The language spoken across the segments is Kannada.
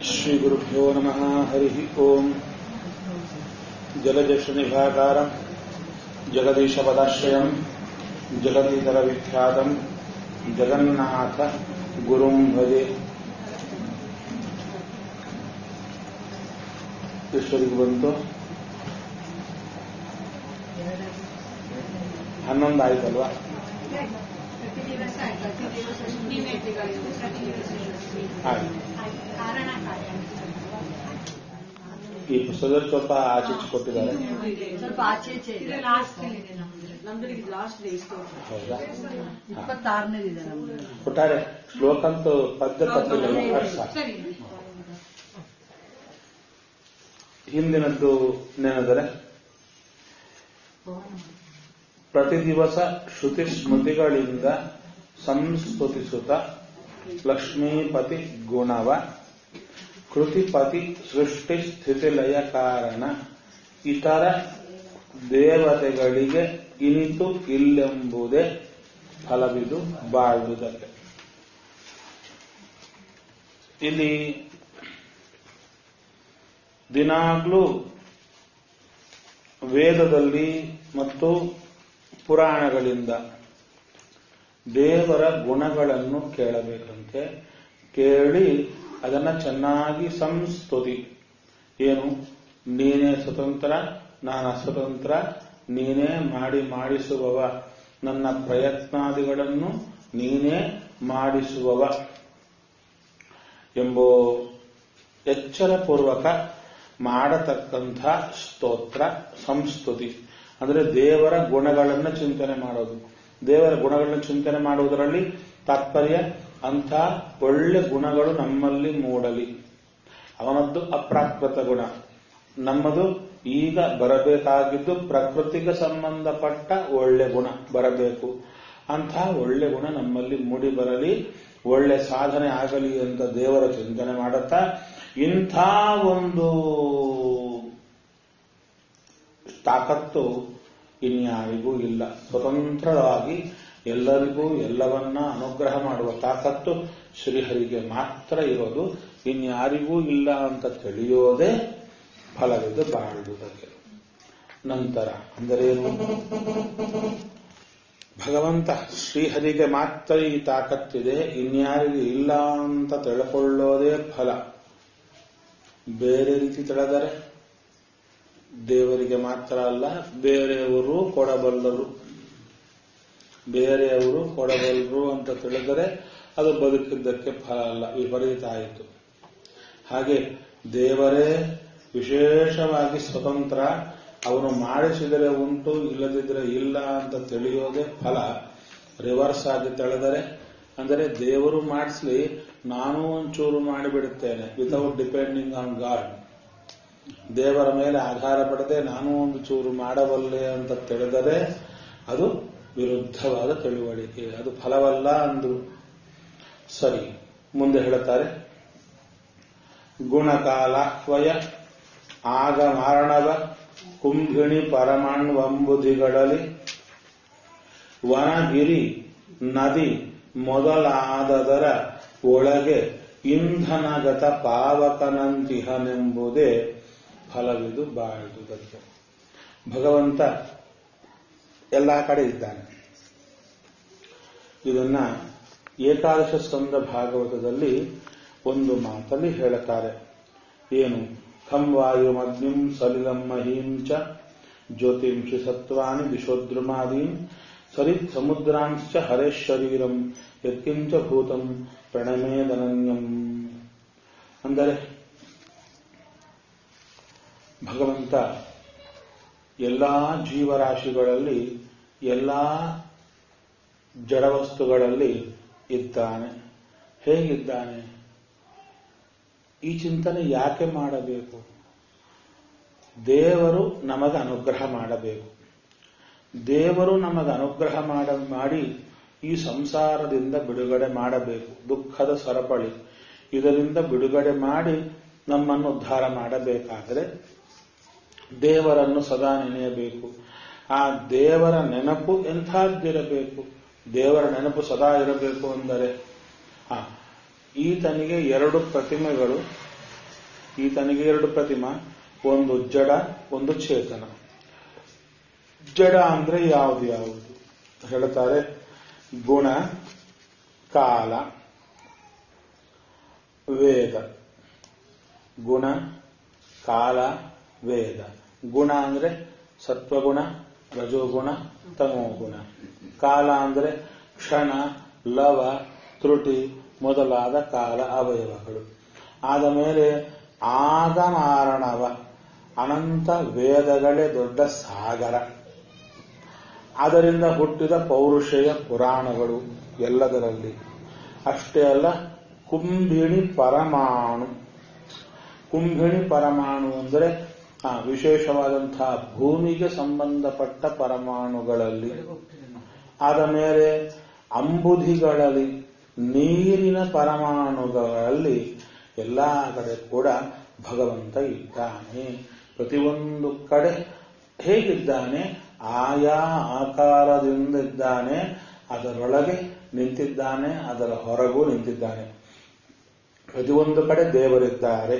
श्रीगुरुभ्यो नमः हरिः ओम् जलजशनिभाकारम् जगदीशपदाश्रयम् जगदीतरविख्यातम् जगन्नाथ गुरुं भजे ಎಷ್ಟೊತ್ತಿಗೆ ಬಂತು ಹನ್ನೊಂದು ಆಯ್ತಲ್ವಾ ಪ್ರತಿ ದಿವಸ ಪ್ರತಿ ದಿವಸ ನಿಯಮಿತಗಳಿಂದ ಪ್ರತಿ ದಿವಸ ಆಯ್ತು ಕಾರಣ ಕಾರ್ಯ ಈ ಪುಸ್ತಕದಲ್ಲಿ ಸ್ವಲ್ಪ ಆಚೆ ಈಚೆ ಕೊಟ್ಟಿದ್ದಾರೆ ಸ್ವಲ್ಪ ಆಚೆ ಈಚೆ ಇದೆ ಲಾಸ್ಟ್ ಇದೆ ನಮ್ದು ನಮ್ದು ಇದು ಲಾಸ್ಟ್ ಡೇ ಇಷ್ಟು ಹೌದಾ ಇಪ್ಪತ್ತಾರನೇದಿದೆ ನಮ್ದು ಒಟ್ಟಾರೆ ಶ್ಲೋಕ ಅಂತೂ ಪದ್ಯ ತಪ್ಪಿಲ್ಲ ಅರ್ಥ ಸರಿ ಹಿಂದಿನದ್ದು ನೆನೆದರೆ ಪ್ರತಿ ದಿವಸ ಶ್ರುತಿ ಸ್ಮೃತಿಗಳಿಂದ ಸಂಸ್ತುತಿಸುತ್ತ ಲಕ್ಷ್ಮೀಪತಿ ಗುಣವ ಕೃತಿಪತಿ ಸೃಷ್ಟಿ ಸ್ಥಿತಿ ಲಯ ಕಾರಣ ಇತರ ದೇವತೆಗಳಿಗೆ ಇನಿತು ಇಲ್ಲೆಂಬುದೇ ಫಲವಿದು ಬಾಳುವುದಕ್ಕೆ ಇಲ್ಲಿ ದಿನಾಗ್ಲೂ ವೇದದಲ್ಲಿ ಮತ್ತು ಪುರಾಣಗಳಿಂದ ದೇವರ ಗುಣಗಳನ್ನು ಕೇಳಬೇಕಂತೆ ಕೇಳಿ ಅದನ್ನ ಚೆನ್ನಾಗಿ ಸಂಸ್ತುತಿ ಏನು ನೀನೇ ಸ್ವತಂತ್ರ ನಾನು ಅಸ್ವತಂತ್ರ ನೀನೇ ಮಾಡಿ ಮಾಡಿಸುವವ ನನ್ನ ಪ್ರಯತ್ನಾದಿಗಳನ್ನು ನೀನೇ ಮಾಡಿಸುವವ ಎಂಬೋ ಎಚ್ಚರಪೂರ್ವಕ ಮಾಡತಕ್ಕಂಥ ಸ್ತೋತ್ರ ಸಂಸ್ತುತಿ ಅಂದ್ರೆ ದೇವರ ಗುಣಗಳನ್ನು ಚಿಂತನೆ ಮಾಡೋದು ದೇವರ ಗುಣಗಳನ್ನು ಚಿಂತನೆ ಮಾಡುವುದರಲ್ಲಿ ತಾತ್ಪರ್ಯ ಅಂಥ ಒಳ್ಳೆ ಗುಣಗಳು ನಮ್ಮಲ್ಲಿ ಮೂಡಲಿ ಅವನದ್ದು ಅಪ್ರಾಕೃತ ಗುಣ ನಮ್ಮದು ಈಗ ಬರಬೇಕಾಗಿದ್ದು ಪ್ರಕೃತಿಗೆ ಸಂಬಂಧಪಟ್ಟ ಒಳ್ಳೆ ಗುಣ ಬರಬೇಕು ಅಂಥ ಒಳ್ಳೆ ಗುಣ ನಮ್ಮಲ್ಲಿ ಮೂಡಿ ಬರಲಿ ಒಳ್ಳೆ ಸಾಧನೆ ಆಗಲಿ ಅಂತ ದೇವರ ಚಿಂತನೆ ಮಾಡುತ್ತಾ ಇಂಥ ಒಂದು ತಾಕತ್ತು ಇನ್ಯಾರಿಗೂ ಇಲ್ಲ ಸ್ವತಂತ್ರವಾಗಿ ಎಲ್ಲರಿಗೂ ಎಲ್ಲವನ್ನ ಅನುಗ್ರಹ ಮಾಡುವ ತಾಕತ್ತು ಶ್ರೀಹರಿಗೆ ಮಾತ್ರ ಇರೋದು ಇನ್ಯಾರಿಗೂ ಇಲ್ಲ ಅಂತ ತಿಳಿಯೋದೇ ಫಲವಿದ್ದು ಬಾಳುವುದಕ್ಕೆ ನಂತರ ಅಂದರೇನು ಭಗವಂತ ಶ್ರೀಹರಿಗೆ ಮಾತ್ರ ಈ ತಾಕತ್ತಿದೆ ಇನ್ಯಾರಿಗೂ ಇಲ್ಲ ಅಂತ ತಿಳ್ಕೊಳ್ಳೋದೇ ಫಲ ಬೇರೆ ರೀತಿ ತಿಳಿದರೆ ದೇವರಿಗೆ ಮಾತ್ರ ಅಲ್ಲ ಬೇರೆಯವರು ಕೊಡಬಲ್ಲರು ಬೇರೆಯವರು ಕೊಡಬಲ್ಲರು ಅಂತ ತಿಳಿದರೆ ಅದು ಬದುಕಿದ್ದಕ್ಕೆ ಫಲ ಅಲ್ಲ ವಿಪರೀತ ಆಯಿತು ಹಾಗೆ ದೇವರೇ ವಿಶೇಷವಾಗಿ ಸ್ವತಂತ್ರ ಅವನು ಮಾಡಿಸಿದರೆ ಉಂಟು ಇಲ್ಲದಿದ್ರೆ ಇಲ್ಲ ಅಂತ ತಿಳಿಯೋದೇ ಫಲ ರಿವರ್ಸ್ ಆಗಿ ತಿಳಿದರೆ ಅಂದರೆ ದೇವರು ಮಾಡಿಸ್ಲಿ ನಾನು ಒಂಚೂರು ಮಾಡಿಬಿಡುತ್ತೇನೆ ವಿತೌಟ್ ಡಿಪೆಂಡಿಂಗ್ ಆನ್ ಗಾಡ್ ದೇವರ ಮೇಲೆ ಆಧಾರ ಪಡದೆ ನಾನು ಒಂದು ಚೂರು ಮಾಡಬಲ್ಲೆ ಅಂತ ತಿಳಿದರೆ ಅದು ವಿರುದ್ಧವಾದ ತಿಳುವಳಿಕೆ ಅದು ಫಲವಲ್ಲ ಅಂದ್ರು ಸರಿ ಮುಂದೆ ಹೇಳುತ್ತಾರೆ ಗುಣಕಾಲಾಹ್ವಯ ಆಗ ಮಾರಣವ ಕುಂಭಿಣಿ ಪರಮಾಣ್ವಂಬುದಿಗಳಲ್ಲಿ ವನಗಿರಿ ನದಿ ಮೊದಲಾದದರ ಒಳಗೆ ಇಂಧನಗತ ಪಾವಕನಂತಿಹನೆಂಬುದೇ ಫಲವಿದು ಬಾಳುವುದಕ್ಕೆ ಭಗವಂತ ಎಲ್ಲ ಕಡೆ ಇದ್ದಾನೆ ಇದನ್ನ ಏಕಾದಶ ಸ್ಕಂದ ಭಾಗವತದಲ್ಲಿ ಒಂದು ಮಾತಲ್ಲಿ ಹೇಳುತ್ತಾರೆ ಏನು ಖಂ ವಾಯುಮಗ್ನಿಂ ಸಲಿಲಂ ಮಹೀಂ ಚ ಜ್ಯೋತಿಂಷಿ ಸತ್ವಾನಿ ದಿಶೋದ್ರುಮಾದೀನ್ ಸರಿತ್ ಸಮುದ್ರಾಂಶ್ಚ ಹರೇಶ್ ಶರೀರಂ ಯತ್ಕಿಂಚ ಭೂತಂ ಪ್ರಣಮೇದನನ್ಯಂ ಅಂದರೆ ಭಗವಂತ ಎಲ್ಲಾ ಜೀವರಾಶಿಗಳಲ್ಲಿ ಎಲ್ಲಾ ಜಡವಸ್ತುಗಳಲ್ಲಿ ಇದ್ದಾನೆ ಹೇಗಿದ್ದಾನೆ ಈ ಚಿಂತನೆ ಯಾಕೆ ಮಾಡಬೇಕು ದೇವರು ನಮಗೆ ಅನುಗ್ರಹ ಮಾಡಬೇಕು ದೇವರು ನಮಗೆ ಅನುಗ್ರಹ ಮಾಡ ಮಾಡಿ ಈ ಸಂಸಾರದಿಂದ ಬಿಡುಗಡೆ ಮಾಡಬೇಕು ದುಃಖದ ಸರಪಳಿ ಇದರಿಂದ ಬಿಡುಗಡೆ ಮಾಡಿ ನಮ್ಮನ್ನು ಉದ್ಧಾರ ಮಾಡಬೇಕಾದರೆ ದೇವರನ್ನು ಸದಾ ನೆನೆಯಬೇಕು ಆ ದೇವರ ನೆನಪು ಎಂಥದ್ದಿರಬೇಕು ದೇವರ ನೆನಪು ಸದಾ ಇರಬೇಕು ಅಂದರೆ ಆ ಈತನಿಗೆ ಎರಡು ಪ್ರತಿಮೆಗಳು ಈತನಿಗೆ ಎರಡು ಪ್ರತಿಮಾ ಒಂದು ಜಡ ಒಂದು ಚೇತನ ಜಡ ಅಂದ್ರೆ ಯಾವುದು ಯಾವುದು ಹೇಳ್ತಾರೆ ಗುಣ ಕಾಲ ವೇದ ಗುಣ ಕಾಲ ವೇದ ಗುಣ ಅಂದ್ರೆ ಸತ್ವಗುಣ ರಜೋಗುಣ ತಮೋಗುಣ ಕಾಲ ಅಂದ್ರೆ ಕ್ಷಣ ಲವ ತ್ರುಟಿ ಮೊದಲಾದ ಕಾಲ ಅವಯವಗಳು ಆದ ಮೇಲೆ ಆಗಮಾರಣವ ಅನಂತ ವೇದಗಳೇ ದೊಡ್ಡ ಸಾಗರ ಅದರಿಂದ ಹುಟ್ಟಿದ ಪೌರುಷೇಯ ಪುರಾಣಗಳು ಎಲ್ಲದರಲ್ಲಿ ಅಷ್ಟೇ ಅಲ್ಲ ಕುಂಭಿಣಿ ಪರಮಾಣು ಕುಂಭಿಣಿ ಪರಮಾಣು ಅಂದರೆ ಆ, ವಿಶೇಷವಾದಂತಹ ಭೂಮಿಗೆ ಸಂಬಂಧಪಟ್ಟ ಪರಮಾಣುಗಳಲ್ಲಿ ಆದ ಮೇಲೆ ಅಂಬುಧಿಗಳಲ್ಲಿ ನೀರಿನ ಪರಮಾಣುಗಳಲ್ಲಿ ಎಲ್ಲಾ ಕಡೆ ಕೂಡ ಭಗವಂತ ಇದ್ದಾನೆ ಪ್ರತಿಯೊಂದು ಕಡೆ ಹೇಗಿದ್ದಾನೆ ಆಯಾ ಆಕಾರದಿಂದ ಇದ್ದಾನೆ ಅದರೊಳಗೆ ನಿಂತಿದ್ದಾನೆ ಅದರ ಹೊರಗೂ ನಿಂತಿದ್ದಾನೆ ಪ್ರತಿಯೊಂದು ಕಡೆ ದೇವರಿದ್ದಾರೆ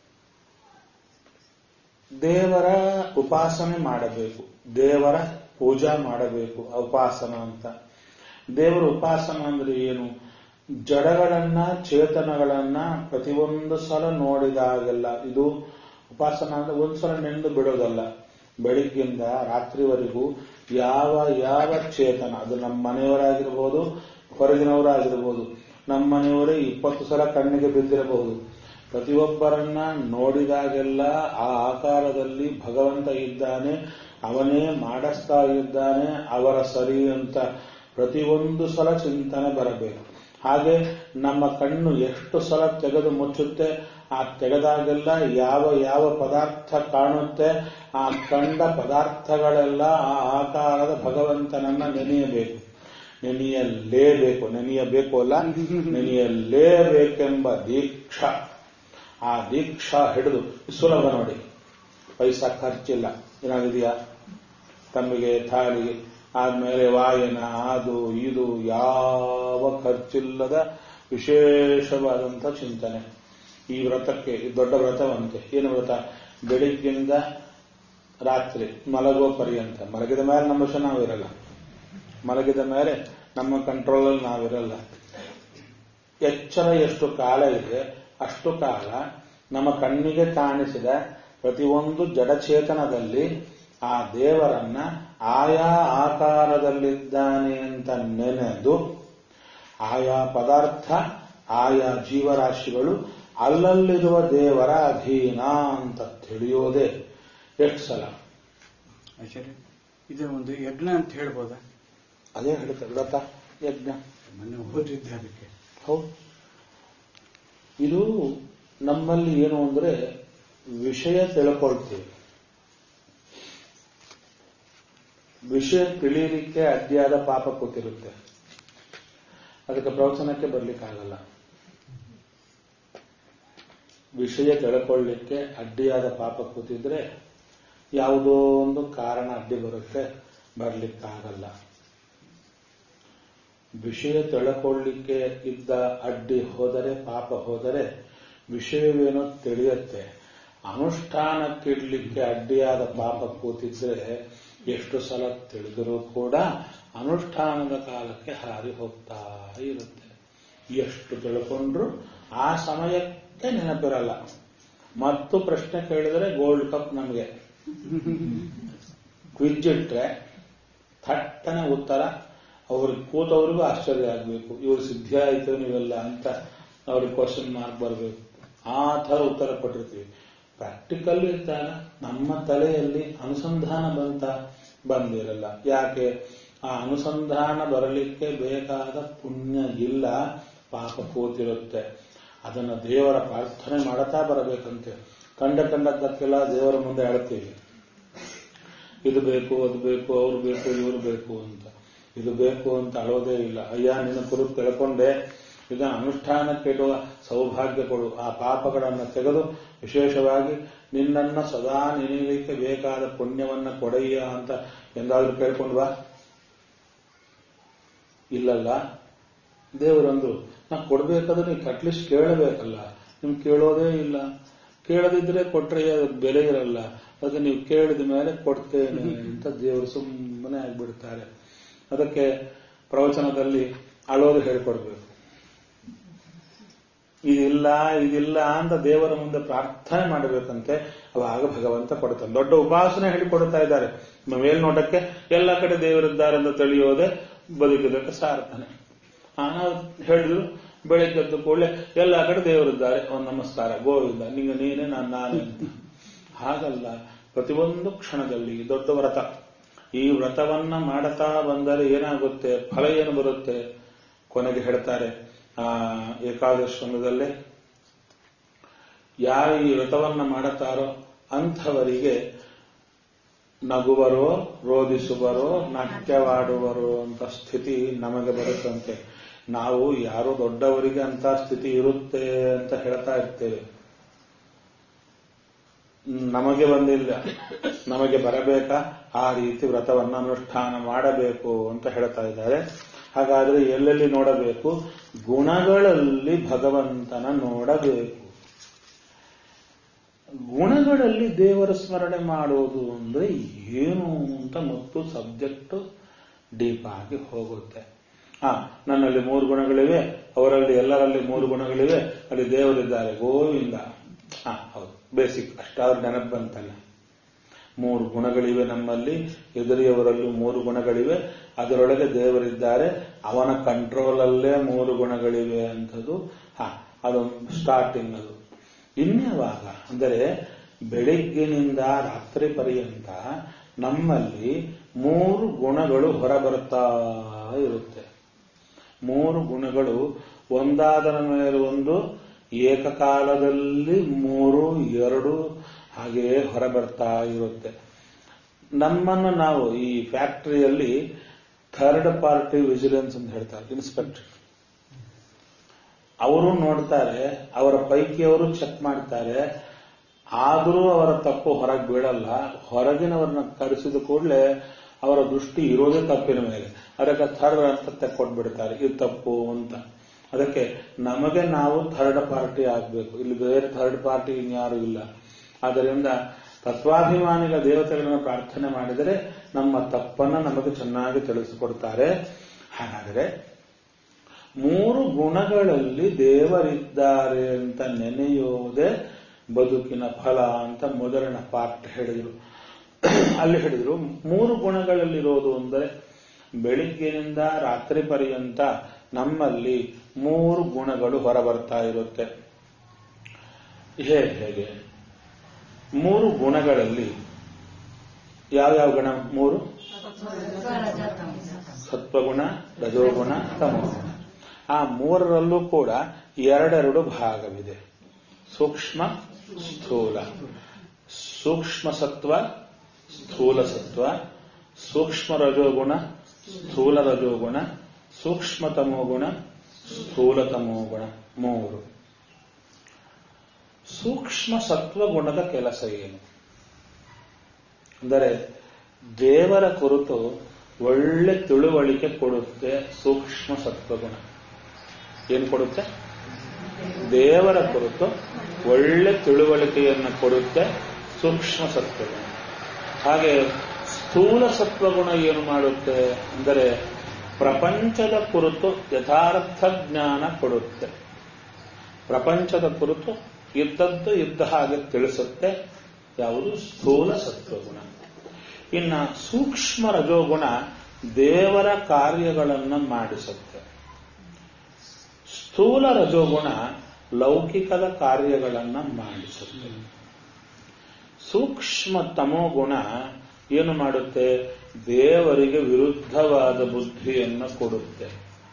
ದೇವರ ಉಪಾಸನೆ ಮಾಡಬೇಕು ದೇವರ ಪೂಜಾ ಮಾಡಬೇಕು ಉಪಾಸನ ಅಂತ ದೇವರ ಉಪಾಸನ ಅಂದ್ರೆ ಏನು ಜಡಗಳನ್ನ ಚೇತನಗಳನ್ನ ಪ್ರತಿಯೊಂದು ಸಲ ನೋಡಿದಾಗೆಲ್ಲ ಇದು ಉಪಾಸನ ಅಂದ್ರೆ ಒಂದ್ಸಲ ನೆಂದು ಬಿಡೋದಲ್ಲ ಬೆಳಿಗ್ಗಿಂದ ರಾತ್ರಿವರೆಗೂ ಯಾವ ಯಾವ ಚೇತನ ಅದು ನಮ್ಮ ಮನೆಯವರಾಗಿರ್ಬೋದು ಹೊರಗಿನವರಾಗಿರ್ಬೋದು ನಮ್ಮ ಮನೆಯವರೇ ಇಪ್ಪತ್ತು ಸಲ ಕಣ್ಣಿಗೆ ಬಿದ್ದಿರಬಹುದು ಪ್ರತಿಯೊಬ್ಬರನ್ನ ನೋಡಿದಾಗೆಲ್ಲ ಆ ಆಕಾರದಲ್ಲಿ ಭಗವಂತ ಇದ್ದಾನೆ ಅವನೇ ಮಾಡಿಸ್ತಾ ಇದ್ದಾನೆ ಅವರ ಸರಿ ಅಂತ ಪ್ರತಿಯೊಂದು ಸಲ ಚಿಂತನೆ ಬರಬೇಕು ಹಾಗೆ ನಮ್ಮ ಕಣ್ಣು ಎಷ್ಟು ಸಲ ತೆಗೆದು ಮುಚ್ಚುತ್ತೆ ಆ ತೆಗೆದಾಗೆಲ್ಲ ಯಾವ ಯಾವ ಪದಾರ್ಥ ಕಾಣುತ್ತೆ ಆ ಕಂಡ ಪದಾರ್ಥಗಳೆಲ್ಲ ಆ ಆಕಾರದ ಭಗವಂತನನ್ನ ನೆನೆಯಬೇಕು ನೆನೆಯಲೇಬೇಕು ನೆನೆಯಬೇಕು ಅಲ್ಲ ನೆನೆಯಲೇಬೇಕೆಂಬ ದೀಕ್ಷಾ ಆ ದೀಕ್ಷಾ ಹಿಡಿದು ಸುಲಭ ನೋಡಿ ಪೈಸಾ ಖರ್ಚಿಲ್ಲ ಏನಾಗಿದೆಯಾ ತಮ್ಮಿಗೆ ಥಾಲಿಗೆ ಆದ್ಮೇಲೆ ವಾಯನ ಅದು ಇದು ಯಾವ ಖರ್ಚಿಲ್ಲದ ವಿಶೇಷವಾದಂಥ ಚಿಂತನೆ ಈ ವ್ರತಕ್ಕೆ ಈ ದೊಡ್ಡ ವ್ರತವಂತೆ ಏನು ವ್ರತ ಬೆಳಿಗ್ಗಿಂದ ರಾತ್ರಿ ಮಲಗೋ ಪರ್ಯಂತ ಮಲಗಿದ ಮೇಲೆ ನಮ್ಮ ವಶ ನಾವಿರಲ್ಲ ಮಲಗಿದ ಮೇಲೆ ನಮ್ಮ ಕಂಟ್ರೋಲಲ್ಲಿ ನಾವಿರಲ್ಲ ಎಚ್ಚರ ಎಷ್ಟು ಕಾಲ ಇದೆ ಅಷ್ಟು ಕಾಲ ನಮ್ಮ ಕಣ್ಣಿಗೆ ಕಾಣಿಸಿದ ಪ್ರತಿಯೊಂದು ಜಡಚೇತನದಲ್ಲಿ ಆ ದೇವರನ್ನ ಆಯಾ ಆಕಾರದಲ್ಲಿದ್ದಾನೆ ಅಂತ ನೆನೆದು ಆಯಾ ಪದಾರ್ಥ ಆಯಾ ಜೀವರಾಶಿಗಳು ಅಲ್ಲಲ್ಲಿರುವ ದೇವರ ಅಧೀನ ಅಂತ ತಿಳಿಯೋದೇ ಎಷ್ಟು ಸಲ ಆಚಾರ್ಯ ಇದು ಒಂದು ಯಜ್ಞ ಅಂತ ಹೇಳ್ಬೋದಾ ಅದೇ ಹೇಳ್ತಾರೆ ವ್ರತ ಯಜ್ಞ ಮೊನ್ನೆ ಓದಿದ್ದೆ ಅದಕ್ಕೆ ಹೌದು ಇದು ನಮ್ಮಲ್ಲಿ ಏನು ಅಂದ್ರೆ ವಿಷಯ ತಿಳ್ಕೊಳ್ತೀವಿ ವಿಷಯ ತಿಳಿಯಲಿಕ್ಕೆ ಅಡ್ಡಿಯಾದ ಪಾಪ ಕೂತಿರುತ್ತೆ ಅದಕ್ಕೆ ಪ್ರವಚನಕ್ಕೆ ಬರ್ಲಿಕ್ಕಾಗಲ್ಲ ವಿಷಯ ತಿಳ್ಕೊಳ್ಳಿಕ್ಕೆ ಅಡ್ಡಿಯಾದ ಪಾಪ ಕೂತಿದ್ರೆ ಯಾವುದೋ ಒಂದು ಕಾರಣ ಅಡ್ಡಿ ಬರುತ್ತೆ ಬರ್ಲಿಕ್ಕಾಗಲ್ಲ ವಿಷಯ ತಿಳ್ಕೊಳ್ಳಿಕ್ಕೆ ಇದ್ದ ಅಡ್ಡಿ ಹೋದರೆ ಪಾಪ ಹೋದರೆ ವಿಷಯವೇನೋ ತಿಳಿಯುತ್ತೆ ಅನುಷ್ಠಾನಕ್ಕಿಡ್ಲಿಕ್ಕೆ ಅಡ್ಡಿಯಾದ ಪಾಪ ಕೂತಿದ್ರೆ ಎಷ್ಟು ಸಲ ತಿಳಿದರೂ ಕೂಡ ಅನುಷ್ಠಾನದ ಕಾಲಕ್ಕೆ ಹಾರಿ ಹೋಗ್ತಾ ಇರುತ್ತೆ ಎಷ್ಟು ತಿಳ್ಕೊಂಡ್ರು ಆ ಸಮಯಕ್ಕೆ ನೆನಪಿರಲ್ಲ ಮತ್ತು ಪ್ರಶ್ನೆ ಕೇಳಿದರೆ ಗೋಲ್ಡ್ ಕಪ್ ನಮಗೆ ಕ್ವಿಜ್ ಇಟ್ರೆ ಥಟ್ಟನೆ ಉತ್ತರ ಅವ್ರಿಗೆ ಕೂತವ್ರಿಗೂ ಆಶ್ಚರ್ಯ ಆಗಬೇಕು ಇವ್ರು ಸಿದ್ಧಿ ಆಯ್ತು ನೀವೆಲ್ಲ ಅಂತ ಅವ್ರಿಗೆ ಕ್ವಶನ್ ಮಾರ್ಕ್ ಬರಬೇಕು ಆ ಥರ ಉತ್ತರ ಕೊಟ್ಟಿರ್ತೀವಿ ಪ್ರಾಕ್ಟಿಕಲ್ ಇದ್ದಾಗ ನಮ್ಮ ತಲೆಯಲ್ಲಿ ಅನುಸಂಧಾನ ಬಂತ ಬಂದಿರಲ್ಲ ಯಾಕೆ ಆ ಅನುಸಂಧಾನ ಬರಲಿಕ್ಕೆ ಬೇಕಾದ ಪುಣ್ಯ ಇಲ್ಲ ಪಾಪ ಕೂತಿರುತ್ತೆ ಅದನ್ನು ದೇವರ ಪ್ರಾರ್ಥನೆ ಮಾಡುತ್ತಾ ಬರಬೇಕಂತೆ ಕಂಡ ಕಂಡದ್ದಕ್ಕೆಲ್ಲ ದೇವರ ಮುಂದೆ ಹೇಳ್ತೀವಿ ಇದು ಬೇಕು ಅದು ಬೇಕು ಅವ್ರು ಬೇಕು ಇವ್ರು ಬೇಕು ಅಂತ ಇದು ಬೇಕು ಅಂತ ಅಳೋದೇ ಇಲ್ಲ ಅಯ್ಯ ನಿನ್ನ ಕುರಿತು ತಿಳ್ಕೊಂಡೆ ಇದನ್ನು ಅನುಷ್ಠಾನಕ್ಕೆ ಇಡುವ ಸೌಭಾಗ್ಯ ಕೊಡು ಆ ಪಾಪಗಳನ್ನು ತೆಗೆದು ವಿಶೇಷವಾಗಿ ನಿನ್ನನ್ನ ಸದಾ ನೆನೆಯಲಿಕ್ಕೆ ಬೇಕಾದ ಪುಣ್ಯವನ್ನ ಕೊಡಯ್ಯ ಅಂತ ಎಂದಾದ್ರೂ ಕೇಳ್ಕೊಂಡ್ವಾ ಇಲ್ಲಲ್ಲ ದೇವರಂದ್ರು ನಾ ಕೊಡ್ಬೇಕಾದ್ರೆ ನೀವು ಅಟ್ಲೀಸ್ಟ್ ಕೇಳಬೇಕಲ್ಲ ನಿಮ್ ಕೇಳೋದೇ ಇಲ್ಲ ಕೇಳದಿದ್ರೆ ಕೊಟ್ರೆ ಅದಕ್ಕೆ ಬೆಲೆ ಇರಲ್ಲ ಅದಕ್ಕೆ ನೀವು ಕೇಳಿದ ಮೇಲೆ ಕೊಡ್ತೇನೆ ಅಂತ ದೇವರು ಸುಮ್ಮನೆ ಆಗ್ಬಿಡ್ತಾರೆ ಅದಕ್ಕೆ ಪ್ರವಚನದಲ್ಲಿ ಅಳೋರು ಹೇಳ್ಕೊಡ್ಬೇಕು ಇದಿಲ್ಲ ಇದಿಲ್ಲ ಅಂತ ದೇವರ ಮುಂದೆ ಪ್ರಾರ್ಥನೆ ಮಾಡಬೇಕಂತೆ ಅವಾಗ ಭಗವಂತ ಕೊಡ್ತಾನೆ ದೊಡ್ಡ ಉಪಾಸನೆ ಹೇಳಿಕೊಡ್ತಾ ಇದ್ದಾರೆ ಮೇಲ್ನೋಟಕ್ಕೆ ಎಲ್ಲ ಕಡೆ ದೇವರಿದ್ದಾರೆ ಅಂತ ತಿಳಿಯೋದೆ ಬದುಕಿದಕ್ಕೆ ಸಾರ್ಥನೆ ಆ, ನಾವು ಹೇಳಿದ್ರು ಬೆಳಿಗ್ಗೆದ್ದು ಕೂಡಲೇ ಎಲ್ಲ ಕಡೆ ದೇವರಿದ್ದಾರೆ ಒಂದು ನಮಸ್ಕಾರ ಗೋವಿಂದ ನಿಂಗೆ ನೀನೇ ನಾನು ನಾನೇ ಅಂತ ಹಾಗಲ್ಲ ಪ್ರತಿಯೊಂದು ಕ್ಷಣದಲ್ಲಿ ದೊಡ್ಡ ವ್ರತ ಈ ವ್ರತವನ್ನ ಮಾಡುತ್ತಾ ಬಂದರೆ ಏನಾಗುತ್ತೆ ಫಲ ಏನು ಬರುತ್ತೆ ಕೊನೆಗೆ ಹೇಳ್ತಾರೆ ಆ ಏಕಾದಶಂದಲ್ಲೇ ಯಾರು ಈ ವ್ರತವನ್ನ ಮಾಡುತ್ತಾರೋ ಅಂಥವರಿಗೆ ನಗುವರೋ ರೋಧಿಸುವರೋ ನಾಟ್ಯವಾಡುವರೋ ಅಂತ ಸ್ಥಿತಿ ನಮಗೆ ಬರುತ್ತಂತೆ ನಾವು ಯಾರೋ ದೊಡ್ಡವರಿಗೆ ಅಂತ ಸ್ಥಿತಿ ಇರುತ್ತೆ ಅಂತ ಹೇಳ್ತಾ ಇರ್ತೇವೆ ನಮಗೆ ಬಂದಿಲ್ಲ ನಮಗೆ ಬರಬೇಕಾ ಆ ರೀತಿ ವ್ರತವನ್ನು ಅನುಷ್ಠಾನ ಮಾಡಬೇಕು ಅಂತ ಹೇಳ್ತಾ ಇದ್ದಾರೆ ಹಾಗಾದ್ರೆ ಎಲ್ಲೆಲ್ಲಿ ನೋಡಬೇಕು ಗುಣಗಳಲ್ಲಿ ಭಗವಂತನ ನೋಡಬೇಕು ಗುಣಗಳಲ್ಲಿ ದೇವರ ಸ್ಮರಣೆ ಮಾಡೋದು ಅಂದ್ರೆ ಏನು ಅಂತ ಮತ್ತು ಸಬ್ಜೆಕ್ಟ್ ಡೀಪ್ ಆಗಿ ಹೋಗುತ್ತೆ ಆ ನನ್ನಲ್ಲಿ ಮೂರು ಗುಣಗಳಿವೆ ಅವರಲ್ಲಿ ಎಲ್ಲರಲ್ಲಿ ಮೂರು ಗುಣಗಳಿವೆ ಅಲ್ಲಿ ದೇವರಿದ್ದಾರೆ ಗೋವಿಂದ ಹಾ ಹೌದು ಬೇಸಿಕ್ ಅಷ್ಟಾದ್ರೂ ನೆನಪು ಬಂತಲ್ಲ ಮೂರು ಗುಣಗಳಿವೆ ನಮ್ಮಲ್ಲಿ ಎದುರಿಯವರಲ್ಲೂ ಮೂರು ಗುಣಗಳಿವೆ ಅದರೊಳಗೆ ದೇವರಿದ್ದಾರೆ ಅವನ ಕಂಟ್ರೋಲ್ ಅಲ್ಲೇ ಮೂರು ಗುಣಗಳಿವೆ ಅಂತದ್ದು ಹಾ ಅದು ಸ್ಟಾರ್ಟಿಂಗ್ ಅದು ಇನ್ಯಾವಾಗ ಅಂದರೆ ಬೆಳಿಗ್ಗಿನಿಂದ ರಾತ್ರಿ ಪರ್ಯಂತ ನಮ್ಮಲ್ಲಿ ಮೂರು ಗುಣಗಳು ಹೊರಬರುತ್ತಾ ಇರುತ್ತೆ ಮೂರು ಗುಣಗಳು ಒಂದಾದರ ಮೇಲೆ ಒಂದು ಏಕಕಾಲದಲ್ಲಿ ಮೂರು ಎರಡು ಹಾಗೆಯೇ ಹೊರಬರ್ತಾ ಇರುತ್ತೆ ನಮ್ಮನ್ನು ನಾವು ಈ ಫ್ಯಾಕ್ಟರಿಯಲ್ಲಿ ಥರ್ಡ್ ಪಾರ್ಟಿ ವಿಜಿಲೆನ್ಸ್ ಅಂತ ಹೇಳ್ತಾರೆ ಇನ್ಸ್ಪೆಕ್ಟರ್ ಅವರು ನೋಡ್ತಾರೆ ಅವರ ಪೈಕಿಯವರು ಚೆಕ್ ಮಾಡ್ತಾರೆ ಆದರೂ ಅವರ ತಪ್ಪು ಹೊರಗೆ ಬೀಳಲ್ಲ ಹೊರಗಿನವರನ್ನ ಕರೆಸಿದ ಕೂಡಲೇ ಅವರ ದೃಷ್ಟಿ ಇರೋದೇ ತಪ್ಪಿನ ಮೇಲೆ ಅದಕ್ಕೆ ಥರ್ಡ್ ಅಂತ ತೆಕ್ಕೊಟ್ಬಿಡ್ತಾರೆ ಇದು ತಪ್ಪು ಅಂತ ಅದಕ್ಕೆ ನಮಗೆ ನಾವು ಥರ್ಡ್ ಪಾರ್ಟಿ ಆಗಬೇಕು ಇಲ್ಲಿ ಬೇರೆ ಥರ್ಡ್ ಪಾರ್ಟಿ ಇನ್ಯಾರು ಇಲ್ಲ ಆದ್ದರಿಂದ ತತ್ವಾಭಿಮಾನಿಗಳ ದೇವತೆಗಳನ್ನು ಪ್ರಾರ್ಥನೆ ಮಾಡಿದರೆ ನಮ್ಮ ತಪ್ಪನ್ನ ನಮಗೆ ಚೆನ್ನಾಗಿ ತಿಳಿಸಿಕೊಡ್ತಾರೆ ಹಾಗಾದರೆ ಮೂರು ಗುಣಗಳಲ್ಲಿ ದೇವರಿದ್ದಾರೆ ಅಂತ ನೆನೆಯೋದೇ ಬದುಕಿನ ಫಲ ಅಂತ ಮೊದಲಿನ ಪಾಠ ಹೇಳಿದರು ಅಲ್ಲಿ ಹೇಳಿದ್ರು ಮೂರು ಗುಣಗಳಲ್ಲಿರೋದು ಅಂದರೆ ಬೆಳಿಗ್ಗಿನಿಂದ ರಾತ್ರಿ ಪರ್ಯಂತ ನಮ್ಮಲ್ಲಿ ಮೂರು ಗುಣಗಳು ಹೊರಬರ್ತಾ ಇರುತ್ತೆ ಹೇಗೆ ಹೇಗೆ ಮೂರು ಗುಣಗಳಲ್ಲಿ ಯಾವ್ಯಾವ ಗುಣ ಮೂರು ಸತ್ವಗುಣ ರಜೋಗುಣ ತಮೋಗುಣ ಆ ಮೂರರಲ್ಲೂ ಕೂಡ ಎರಡೆರಡು ಭಾಗವಿದೆ ಸೂಕ್ಷ್ಮ ಸ್ಥೂಲ ಸೂಕ್ಷ್ಮ ಸತ್ವ ಸ್ಥೂಲ ಸತ್ವ ಸೂಕ್ಷ್ಮ ರಜೋಗುಣ ಸ್ಥೂಲ ರಜೋಗುಣ ಸೂಕ್ಷ್ಮ ತಮೋಗುಣ ಸ್ಥೂಲ ತಮೋಗುಣ ಮೂರು ಸೂಕ್ಷ್ಮ ಸತ್ವಗುಣದ ಕೆಲಸ ಏನು ಅಂದರೆ ದೇವರ ಕುರಿತು ಒಳ್ಳೆ ತಿಳುವಳಿಕೆ ಕೊಡುತ್ತೆ ಸೂಕ್ಷ್ಮ ಸತ್ವಗುಣ ಏನು ಕೊಡುತ್ತೆ ದೇವರ ಕುರಿತು ಒಳ್ಳೆ ತಿಳುವಳಿಕೆಯನ್ನು ಕೊಡುತ್ತೆ ಸೂಕ್ಷ್ಮ ಸತ್ವಗುಣ ಹಾಗೆ ಸ್ಥೂಲ ಸತ್ವಗುಣ ಏನು ಮಾಡುತ್ತೆ ಅಂದರೆ ಪ್ರಪಂಚದ ಕುರಿತು ಯಥಾರ್ಥ ಜ್ಞಾನ ಕೊಡುತ್ತೆ ಪ್ರಪಂಚದ ಕುರಿತು ಇದ್ದದ್ದು ಇದ್ದ ಹಾಗೆ ತಿಳಿಸುತ್ತೆ ಯಾವುದು ಸ್ಥೂಲ ಸತ್ವಗುಣ ಇನ್ನ ಸೂಕ್ಷ್ಮ ರಜೋಗುಣ ದೇವರ ಕಾರ್ಯಗಳನ್ನು ಮಾಡಿಸುತ್ತೆ ಸ್ಥೂಲ ರಜೋಗುಣ ಲೌಕಿಕದ ಕಾರ್ಯಗಳನ್ನ ಮಾಡಿಸುತ್ತೆ ಸೂಕ್ಷ್ಮ ತಮೋಗುಣ ಏನು ಮಾಡುತ್ತೆ ದೇವರಿಗೆ ವಿರುದ್ಧವಾದ ಬುದ್ಧಿಯನ್ನು ಕೊಡುತ್ತೆ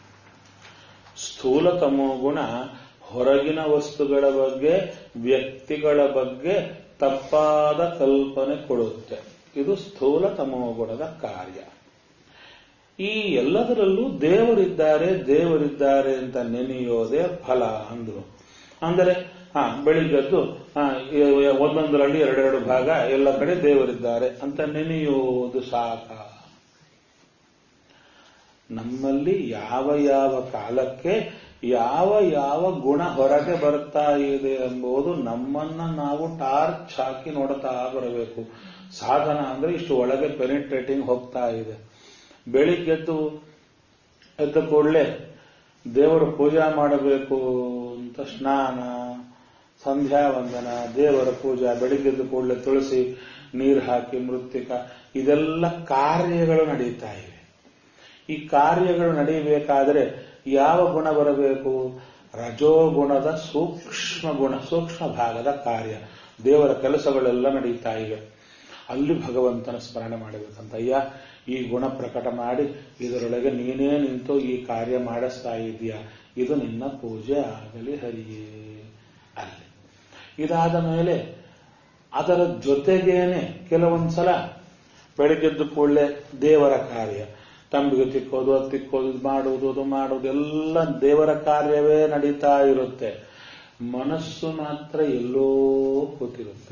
ಸ್ಥೂಲ ತಮೋಗುಣ ಹೊರಗಿನ ವಸ್ತುಗಳ ಬಗ್ಗೆ ವ್ಯಕ್ತಿಗಳ ಬಗ್ಗೆ ತಪ್ಪಾದ ಕಲ್ಪನೆ ಕೊಡುತ್ತೆ ಇದು ಸ್ಥೂಲ ತಮೋಗುಣದ ಕಾರ್ಯ ಈ ಎಲ್ಲದರಲ್ಲೂ ದೇವರಿದ್ದಾರೆ ದೇವರಿದ್ದಾರೆ ಅಂತ ನೆನೆಯೋದೇ ಫಲ ಅಂದ್ರು ಅಂದರೆ ಹಾ ಬೆಳಿಗ್ಗೆದ್ದು ಹಾ, ಈ- ಒಂದೊಂದರಲ್ಲಿ ಎರಡೆರಡು ಭಾಗ ಎಲ್ಲ ಕಡೆ ದೇವರಿದ್ದಾರೆ ಅಂತ ನೆನೆಯೋದು ಸಾಕ ನಮ್ಮಲ್ಲಿ ಯಾವ ಯಾವ ಕಾಲಕ್ಕೆ ಯಾವ ಯಾವ ಗುಣ ಹೊರಗೆ ಬರ್ತಾ ಇದೆ ಎಂಬುದು ನಮ್ಮನ್ನ ನಾವು ಟಾರ್ಚ್ ಹಾಕಿ ನೋಡ್ತಾ ಬರಬೇಕು ಸಾಧನ ಅಂದ್ರೆ ಇಷ್ಟು ಒಳಗೆ ಪೆನಿಟ್ರೇಟಿಂಗ್ ಹೋಗ್ತಾ ಇದೆ ಬೆಳಿಗ್ಗೆದ್ದು ಎದ್ದ ಕೂಡಲೇ ದೇವರ ಪೂಜಾ ಮಾಡಬೇಕು ಅಂತ ಸ್ನಾನ ಸಂಧ್ಯಾ ವಂದನ ದೇವರ ಪೂಜಾ ಬೆಳಿಗ್ಗೆದ್ದು ಕೂಡಲೇ ತುಳಸಿ ನೀರು ಹಾಕಿ ಮೃತ್ತಿಕ ಇದೆಲ್ಲ ಕಾರ್ಯಗಳು ನಡೀತಾ ಇವೆ ಈ ಕಾರ್ಯಗಳು ನಡೀಬೇಕಾದ್ರೆ ಯಾವ ಗುಣ ಬರಬೇಕು ರಜೋಗುಣದ ಸೂಕ್ಷ್ಮ ಗುಣ ಸೂಕ್ಷ್ಮ ಭಾಗದ ಕಾರ್ಯ ದೇವರ ಕೆಲಸಗಳೆಲ್ಲ ನಡೀತಾ ಇವೆ ಅಲ್ಲಿ ಭಗವಂತನ ಸ್ಮರಣೆ ಮಾಡಬೇಕಂತ ಅಯ್ಯ ಈ ಗುಣ ಪ್ರಕಟ ಮಾಡಿ ಇದರೊಳಗೆ ನೀನೇ ನಿಂತು ಈ ಕಾರ್ಯ ಮಾಡಿಸ್ತಾ ಇದೆಯಾ ಇದು ನಿನ್ನ ಪೂಜೆ ಆಗಲಿ ಹರಿಯೇ ಅಲ್ಲಿ ಇದಾದ ಮೇಲೆ ಅದರ ಜೊತೆಗೇನೆ ಕೆಲವೊಂದ್ಸಲ ಬೆಳಗ್ಗೆದ್ದು ಕೂಡಲೇ ದೇವರ ಕಾರ್ಯ ತಂಬಿಗೆ ತಿಕ್ಕೋದು ಅದು ತಿಕ್ಕೋದು ಇದು ಮಾಡುವುದು ಅದು ಮಾಡುವುದು ಎಲ್ಲ ದೇವರ ಕಾರ್ಯವೇ ನಡೀತಾ ಇರುತ್ತೆ ಮನಸ್ಸು ಮಾತ್ರ ಎಲ್ಲೋ ಕೂತಿರುತ್ತೆ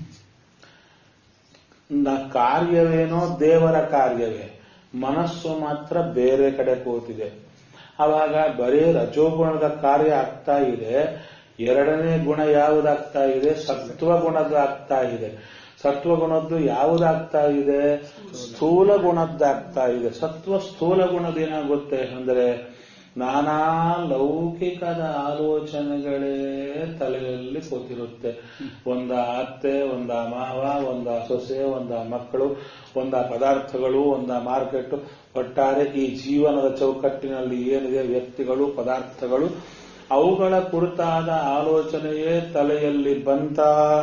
ನ- ಕಾರ್ಯವೇನೋ ದೇವರ ಕಾರ್ಯವೇ ಮನಸ್ಸು ಮಾತ್ರ ಬೇರೆ ಕಡೆ ಕೂತಿದೆ ಅವಾಗ ಬರೀ ರಜೋಗುಣದ ಕಾರ್ಯ ಆಗ್ತಾ ಇದೆ ಎರಡನೇ ಗುಣ ಯಾವುದಾಗ್ತಾ ಇದೆ ಸತ್ವ ಗುಣದ ಆಗ್ತಾ ಇದೆ ಸತ್ವಗುಣದ್ದು ಯಾವುದಾಗ್ತಾ ಇದೆ ಸ್ಥೂಲ ಗುಣದ್ದಾಗ್ತಾ ಇದೆ ಸತ್ವ ಸ್ಥೂಲ ಗುಣದೇನಾಗುತ್ತೆ ಅಂದ್ರೆ ನಾನಾ ಲೌಕಿಕದ ಆಲೋಚನೆಗಳೇ ತಲೆಯಲ್ಲಿ ಕೂತಿರುತ್ತೆ ಒಂದ ಅತ್ತೆ ಒಂದ ಮಾವ ಒಂದ ಸೊಸೆ ಒಂದ ಮಕ್ಕಳು ಒಂದ ಪದಾರ್ಥಗಳು ಒಂದ ಮಾರ್ಕೆಟ್ ಒಟ್ಟಾರೆ ಈ ಜೀವನದ ಚೌಕಟ್ಟಿನಲ್ಲಿ ಏನಿದೆ ವ್ಯಕ್ತಿಗಳು ಪದಾರ್ಥಗಳು ಅವುಗಳ ಕುರಿತಾದ ಆಲೋಚನೆಯೇ ತಲೆಯಲ್ಲಿ ಬಂತ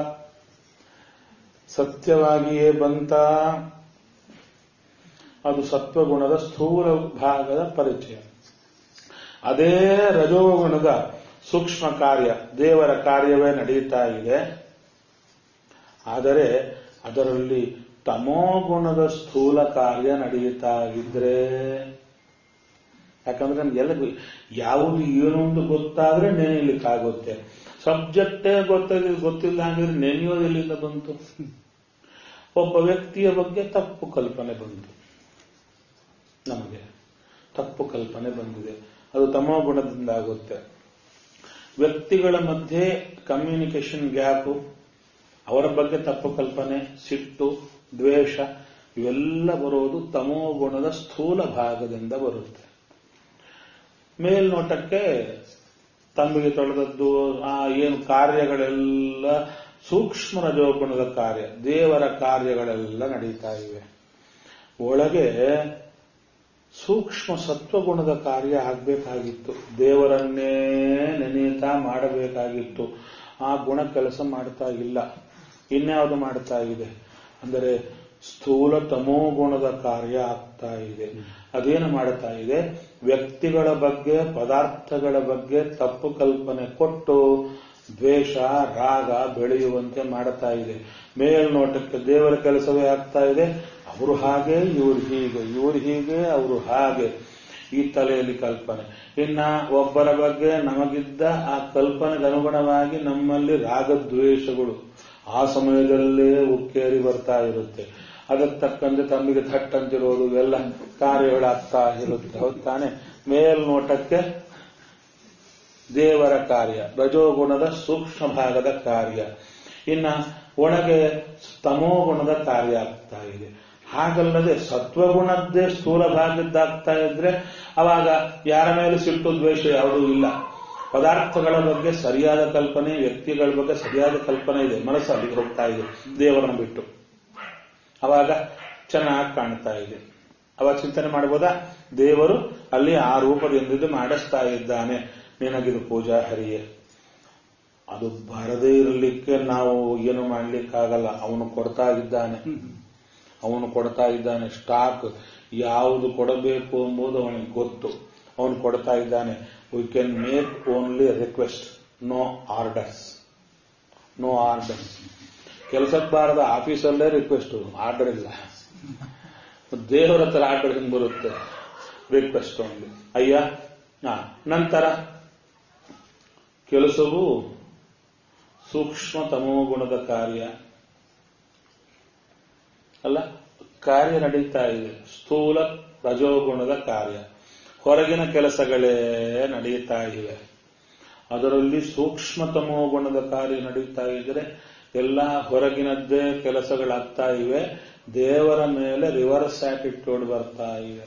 ಸತ್ಯವಾಗಿಯೇ ಬಂತ ಅದು ಸತ್ವಗುಣದ ಸ್ಥೂಲ ಭಾಗದ ಪರಿಚಯ ಅದೇ ರಜೋಗುಣದ ಸೂಕ್ಷ್ಮ ಕಾರ್ಯ ದೇವರ ಕಾರ್ಯವೇ ನಡೆಯುತ್ತಾ ಇದೆ ಆದರೆ ಅದರಲ್ಲಿ ತಮೋಗುಣದ ಸ್ಥೂಲ ಕಾರ್ಯ ನಡೆಯುತ್ತಾ ಇದ್ರೆ ಯಾಕಂದ್ರೆ ನಮ್ಗೆಲ್ಲ ಗೊ- ಯಾವುದು ಏನು ಅಂತ ಗೊತ್ತಾದ್ರೆ ನೆನೆಯಲಿಕ್ಕಾಗುತ್ತೆ ಸಬ್ಜೆಕ್ಟೇ ಗೊತ್ತಾಗ ಗೊತ್ತಿಲ್ಲ ಅಂದ್ರೆ ನೆನೆಯೋದು ಎಲ್ಲಿಂದ ಬಂತು ಒಬ್ಬ ವ್ಯಕ್ತಿಯ ಬಗ್ಗೆ ತಪ್ಪು ಕಲ್ಪನೆ ಬಂತು ನಮಗೆ ತಪ್ಪು ಕಲ್ಪನೆ ಬಂದಿದೆ ಅದು ತಮೋ ಗುಣದಿಂದ ಆಗುತ್ತೆ ವ್ಯಕ್ತಿಗಳ ಮಧ್ಯೆ ಕಮ್ಯುನಿಕೇಶನ್ ಗ್ಯಾಪ್ ಅವರ ಬಗ್ಗೆ ತಪ್ಪು ಕಲ್ಪನೆ ಸಿಟ್ಟು ದ್ವೇಷ ಇವೆಲ್ಲ ಬರೋದು ತಮೋ ಗುಣದ ಸ್ಥೂಲ ಭಾಗದಿಂದ ಬರುತ್ತೆ ಮೇಲ್ನೋಟಕ್ಕೆ ತಂಬಿಗೆ ತೊಳೆದದ್ದು ಆ ಏನು ಕಾರ್ಯಗಳೆಲ್ಲ ಸೂಕ್ಷ್ಮ ರಜೋಗುಣದ ಕಾರ್ಯ ದೇವರ ಕಾರ್ಯಗಳೆಲ್ಲ ನಡೀತಾ ಇವೆ ಒಳಗೆ ಸೂಕ್ಷ್ಮ ಸತ್ವಗುಣದ ಕಾರ್ಯ ಆಗಬೇಕಾಗಿತ್ತು ದೇವರನ್ನೇ ನೆನೆಯುತ್ತಾ ಮಾಡಬೇಕಾಗಿತ್ತು ಆ ಗುಣ ಕೆಲಸ ಮಾಡ್ತಾ ಇಲ್ಲ ಇನ್ಯಾವುದು ಮಾಡ್ತಾ ಇದೆ ಅಂದರೆ ಸ್ಥೂಲ ತಮೋ ಗುಣದ ಕಾರ್ಯ ಆಗ್ತಾ ಇದೆ ಅದೇನು ಮಾಡ್ತಾ ಇದೆ ವ್ಯಕ್ತಿಗಳ ಬಗ್ಗೆ ಪದಾರ್ಥಗಳ ಬಗ್ಗೆ ತಪ್ಪು ಕಲ್ಪನೆ ಕೊಟ್ಟು ದ್ವೇಷ ರಾಗ ಬೆಳೆಯುವಂತೆ ಮಾಡ್ತಾ ಇದೆ ಮೇಲ್ನೋಟಕ್ಕೆ ದೇವರ ಕೆಲಸವೇ ಆಗ್ತಾ ಇದೆ ಅವರು ಹಾಗೆ ಇವರು ಹೀಗೆ ಇವರು ಹೀಗೆ ಅವರು ಹಾಗೆ ಈ ತಲೆಯಲ್ಲಿ ಕಲ್ಪನೆ ಇನ್ನ ಒಬ್ಬರ ಬಗ್ಗೆ ನಮಗಿದ್ದ ಆ ಕಲ್ಪನೆಗೆ ಅನುಗುಣವಾಗಿ ನಮ್ಮಲ್ಲಿ ರಾಗದ್ವೇಷಗಳು ಆ ಸಮಯದಲ್ಲೇ ಉಕ್ಕೇರಿ ಬರ್ತಾ ಇರುತ್ತೆ ಅದಕ್ಕೆ ತಕ್ಕಂತೆ ತಮ್ಮಿಗೆ ಥಟ್ ಅಂತಿರೋದು ಎಲ್ಲ ಕಾರ್ಯಗಳಾಗ್ತಾ ಇರುತ್ತೆ ಹೌದ್ ತಾನೆ ಮೇಲ್ನೋಟಕ್ಕೆ ದೇವರ ಕಾರ್ಯ ರಜೋಗುಣದ ಸೂಕ್ಷ್ಮ ಭಾಗದ ಕಾರ್ಯ ಇನ್ನ ಒಳಗೆ ತಮೋಗುಣದ ಕಾರ್ಯ ಆಗ್ತಾ ಇದೆ ಹಾಗಲ್ಲದೆ ಸತ್ವಗುಣದ್ದೇ ಸ್ಥೂಲ ಭಾಗದ್ದಾಗ್ತಾ ಇದ್ರೆ ಅವಾಗ ಯಾರ ಮೇಲೆ ಸಿಟ್ಟು ದ್ವೇಷ ಯಾವುದೂ ಇಲ್ಲ ಪದಾರ್ಥಗಳ ಬಗ್ಗೆ ಸರಿಯಾದ ಕಲ್ಪನೆ ವ್ಯಕ್ತಿಗಳ ಬಗ್ಗೆ ಸರಿಯಾದ ಕಲ್ಪನೆ ಇದೆ ಮನಸ್ಸು ಅಲ್ಲಿಗೆ ಹೋಗ್ತಾ ಇದೆ ದೇವರನ್ನು ಬಿಟ್ಟು ಅವಾಗ ಚೆನ್ನಾಗಿ ಕಾಣ್ತಾ ಇದೆ ಅವಾಗ ಚಿಂತನೆ ಮಾಡಬಹುದಾ ದೇವರು ಅಲ್ಲಿ ಆ ರೂಪದಿಂದ ಮಾಡಿಸ್ತಾ ಇದ್ದಾನೆ ನಿನಗಿದು ಪೂಜಾ ಹರಿಯೇ ಅದು ಬರದೇ ಇರಲಿಕ್ಕೆ ನಾವು ಏನು ಮಾಡ್ಲಿಕ್ಕಾಗಲ್ಲ ಅವನು ಕೊಡ್ತಾ ಇದ್ದಾನೆ ಅವನು ಕೊಡ್ತಾ ಇದ್ದಾನೆ ಸ್ಟಾಕ್ ಯಾವುದು ಕೊಡಬೇಕು ಎಂಬುದು ಅವನಿಗೆ ಗೊತ್ತು ಅವನು ಕೊಡ್ತಾ ಇದ್ದಾನೆ we can make only request no orders no orders ಕೆಲಸಕ್ಕೆ ಬಾರದ ಆಫೀಸಲ್ಲೇ ರಿಕ್ವೆಸ್ಟ್ ಆರ್ಡರ್ ಇಲ್ಲ ದೇವರ ಹತ್ರ ಆರ್ಡರ್ ಹಿಂಗ್ ಬರುತ್ತೆ ರಿಕ್ವೆಸ್ಟ್ ಒಂದು ಅಯ್ಯ ಹಾ ನಂತರ ಕೆಲಸವು ಸೂಕ್ಷ್ಮ ತಮೋಗುಣದ ಕಾರ್ಯ ಅಲ್ಲ ಕಾರ್ಯ ನಡೀತಾ ಇದೆ ಸ್ಥೂಲ ರಜೋಗುಣದ ಕಾರ್ಯ ಹೊರಗಿನ ಕೆಲಸಗಳೇ ನಡೆಯುತ್ತಾ ಇವೆ ಅದರಲ್ಲಿ ಸೂಕ್ಷ್ಮತಮೋ ಗುಣದ ಕಾರ್ಯ ನಡೀತಾ ಇದ್ರೆ ಎಲ್ಲ ಹೊರಗಿನದ್ದೇ ಕೆಲಸಗಳಾಗ್ತಾ ಇವೆ ದೇವರ ಮೇಲೆ ರಿವರ್ಸ್ ಆಟಿಟ್ಯೂಡ್ ಬರ್ತಾ ಇವೆ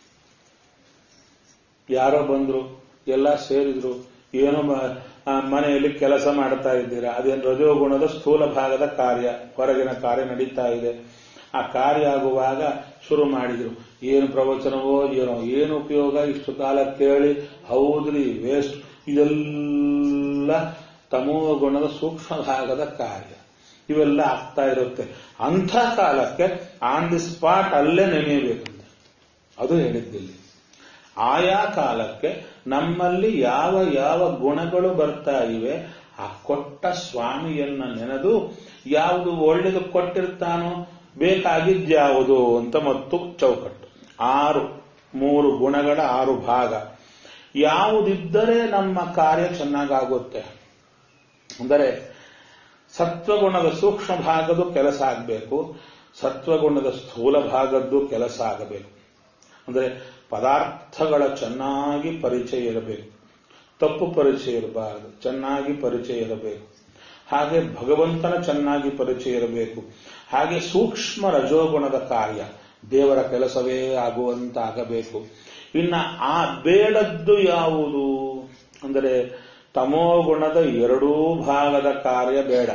ಯಾರೋ ಬಂದ್ರು ಎಲ್ಲ ಸೇರಿದ್ರು ಏನೋ ಮ- ಆ, ಮನೆಯಲ್ಲಿ ಕೆಲಸ ಮಾಡ್ತಾ ಇದ್ದೀರಾ ಅದೇನು ರಜೋಗುಣದ ಸ್ಥೂಲ ಭಾಗದ ಕಾರ್ಯ ಹೊರಗಿನ ಕಾರ್ಯ ನಡೀತಾ ಇದೆ ಆ ಕಾರ್ಯ ಆಗುವಾಗ ಶುರು ಮಾಡಿದ್ರು ಏನು ಪ್ರವಚನವೋ ಏನೋ ಏನು ಉಪಯೋಗ ಇಷ್ಟು ಕಾಲ ಕೇಳಿ ಹೌದ್ರಿ ವೇಸ್ಟ್ ಇದೆಲ್ಲ ತಮೋ ಗುಣದ ಸೂಕ್ಷ್ಮ ಭಾಗದ ಕಾರ್ಯ ಇವೆಲ್ಲ ಆಗ್ತಾ ಇರುತ್ತೆ ಅಂಥ ಕಾಲಕ್ಕೆ ಆನ್ ದಿ ಸ್ಪಾಟ್ ಅಲ್ಲೇ ನೆನೆಯಬೇಕಂತ ಅದು ಹೇಳಿದ್ದಿಲ್ಲಿ ಆಯಾ ಕಾಲಕ್ಕೆ ನಮ್ಮಲ್ಲಿ ಯಾವ ಯಾವ ಗುಣಗಳು ಬರ್ತಾ ಇವೆ ಆ ಕೊಟ್ಟ ಸ್ವಾಮಿಯನ್ನ ನೆನೆದು ಯಾವುದು ಒಳ್ಳೆಯದು ಕೊಟ್ಟಿರ್ತಾನೋ ಬೇಕಾಗಿದ್ಯಾವುದು ಅಂತ ಮತ್ತು ಚೌಕಟ್ಟು ಆರು ಮೂರು ಗುಣಗಳ ಆರು ಭಾಗ ಯಾವುದಿದ್ದರೆ ನಮ್ಮ ಕಾರ್ಯ ಚೆನ್ನಾಗಾಗುತ್ತೆ ಅಂದರೆ ಸತ್ವಗುಣದ ಸೂಕ್ಷ್ಮ ಭಾಗದ್ದು ಕೆಲಸ ಆಗಬೇಕು ಸತ್ವಗುಣದ ಸ್ಥೂಲ ಭಾಗದ್ದು ಕೆಲಸ ಆಗಬೇಕು ಅಂದರೆ ಪದಾರ್ಥಗಳ ಚೆನ್ನಾಗಿ ಪರಿಚಯ ಇರಬೇಕು ತಪ್ಪು ಪರಿಚಯ ಇರಬಾರದು ಚೆನ್ನಾಗಿ ಪರಿಚಯ ಇರಬೇಕು ಹಾಗೆ ಭಗವಂತನ ಚೆನ್ನಾಗಿ ಪರಿಚಯ ಇರಬೇಕು ಹಾಗೆ ಸೂಕ್ಷ್ಮ ರಜೋಗುಣದ ಕಾರ್ಯ ದೇವರ ಕೆಲಸವೇ ಆಗುವಂತಾಗಬೇಕು ಇನ್ನ ಆ ಬೇಡದ್ದು ಯಾವುದು ಅಂದರೆ ತಮೋಗುಣದ ಎರಡೂ ಭಾಗದ ಕಾರ್ಯ ಬೇಡ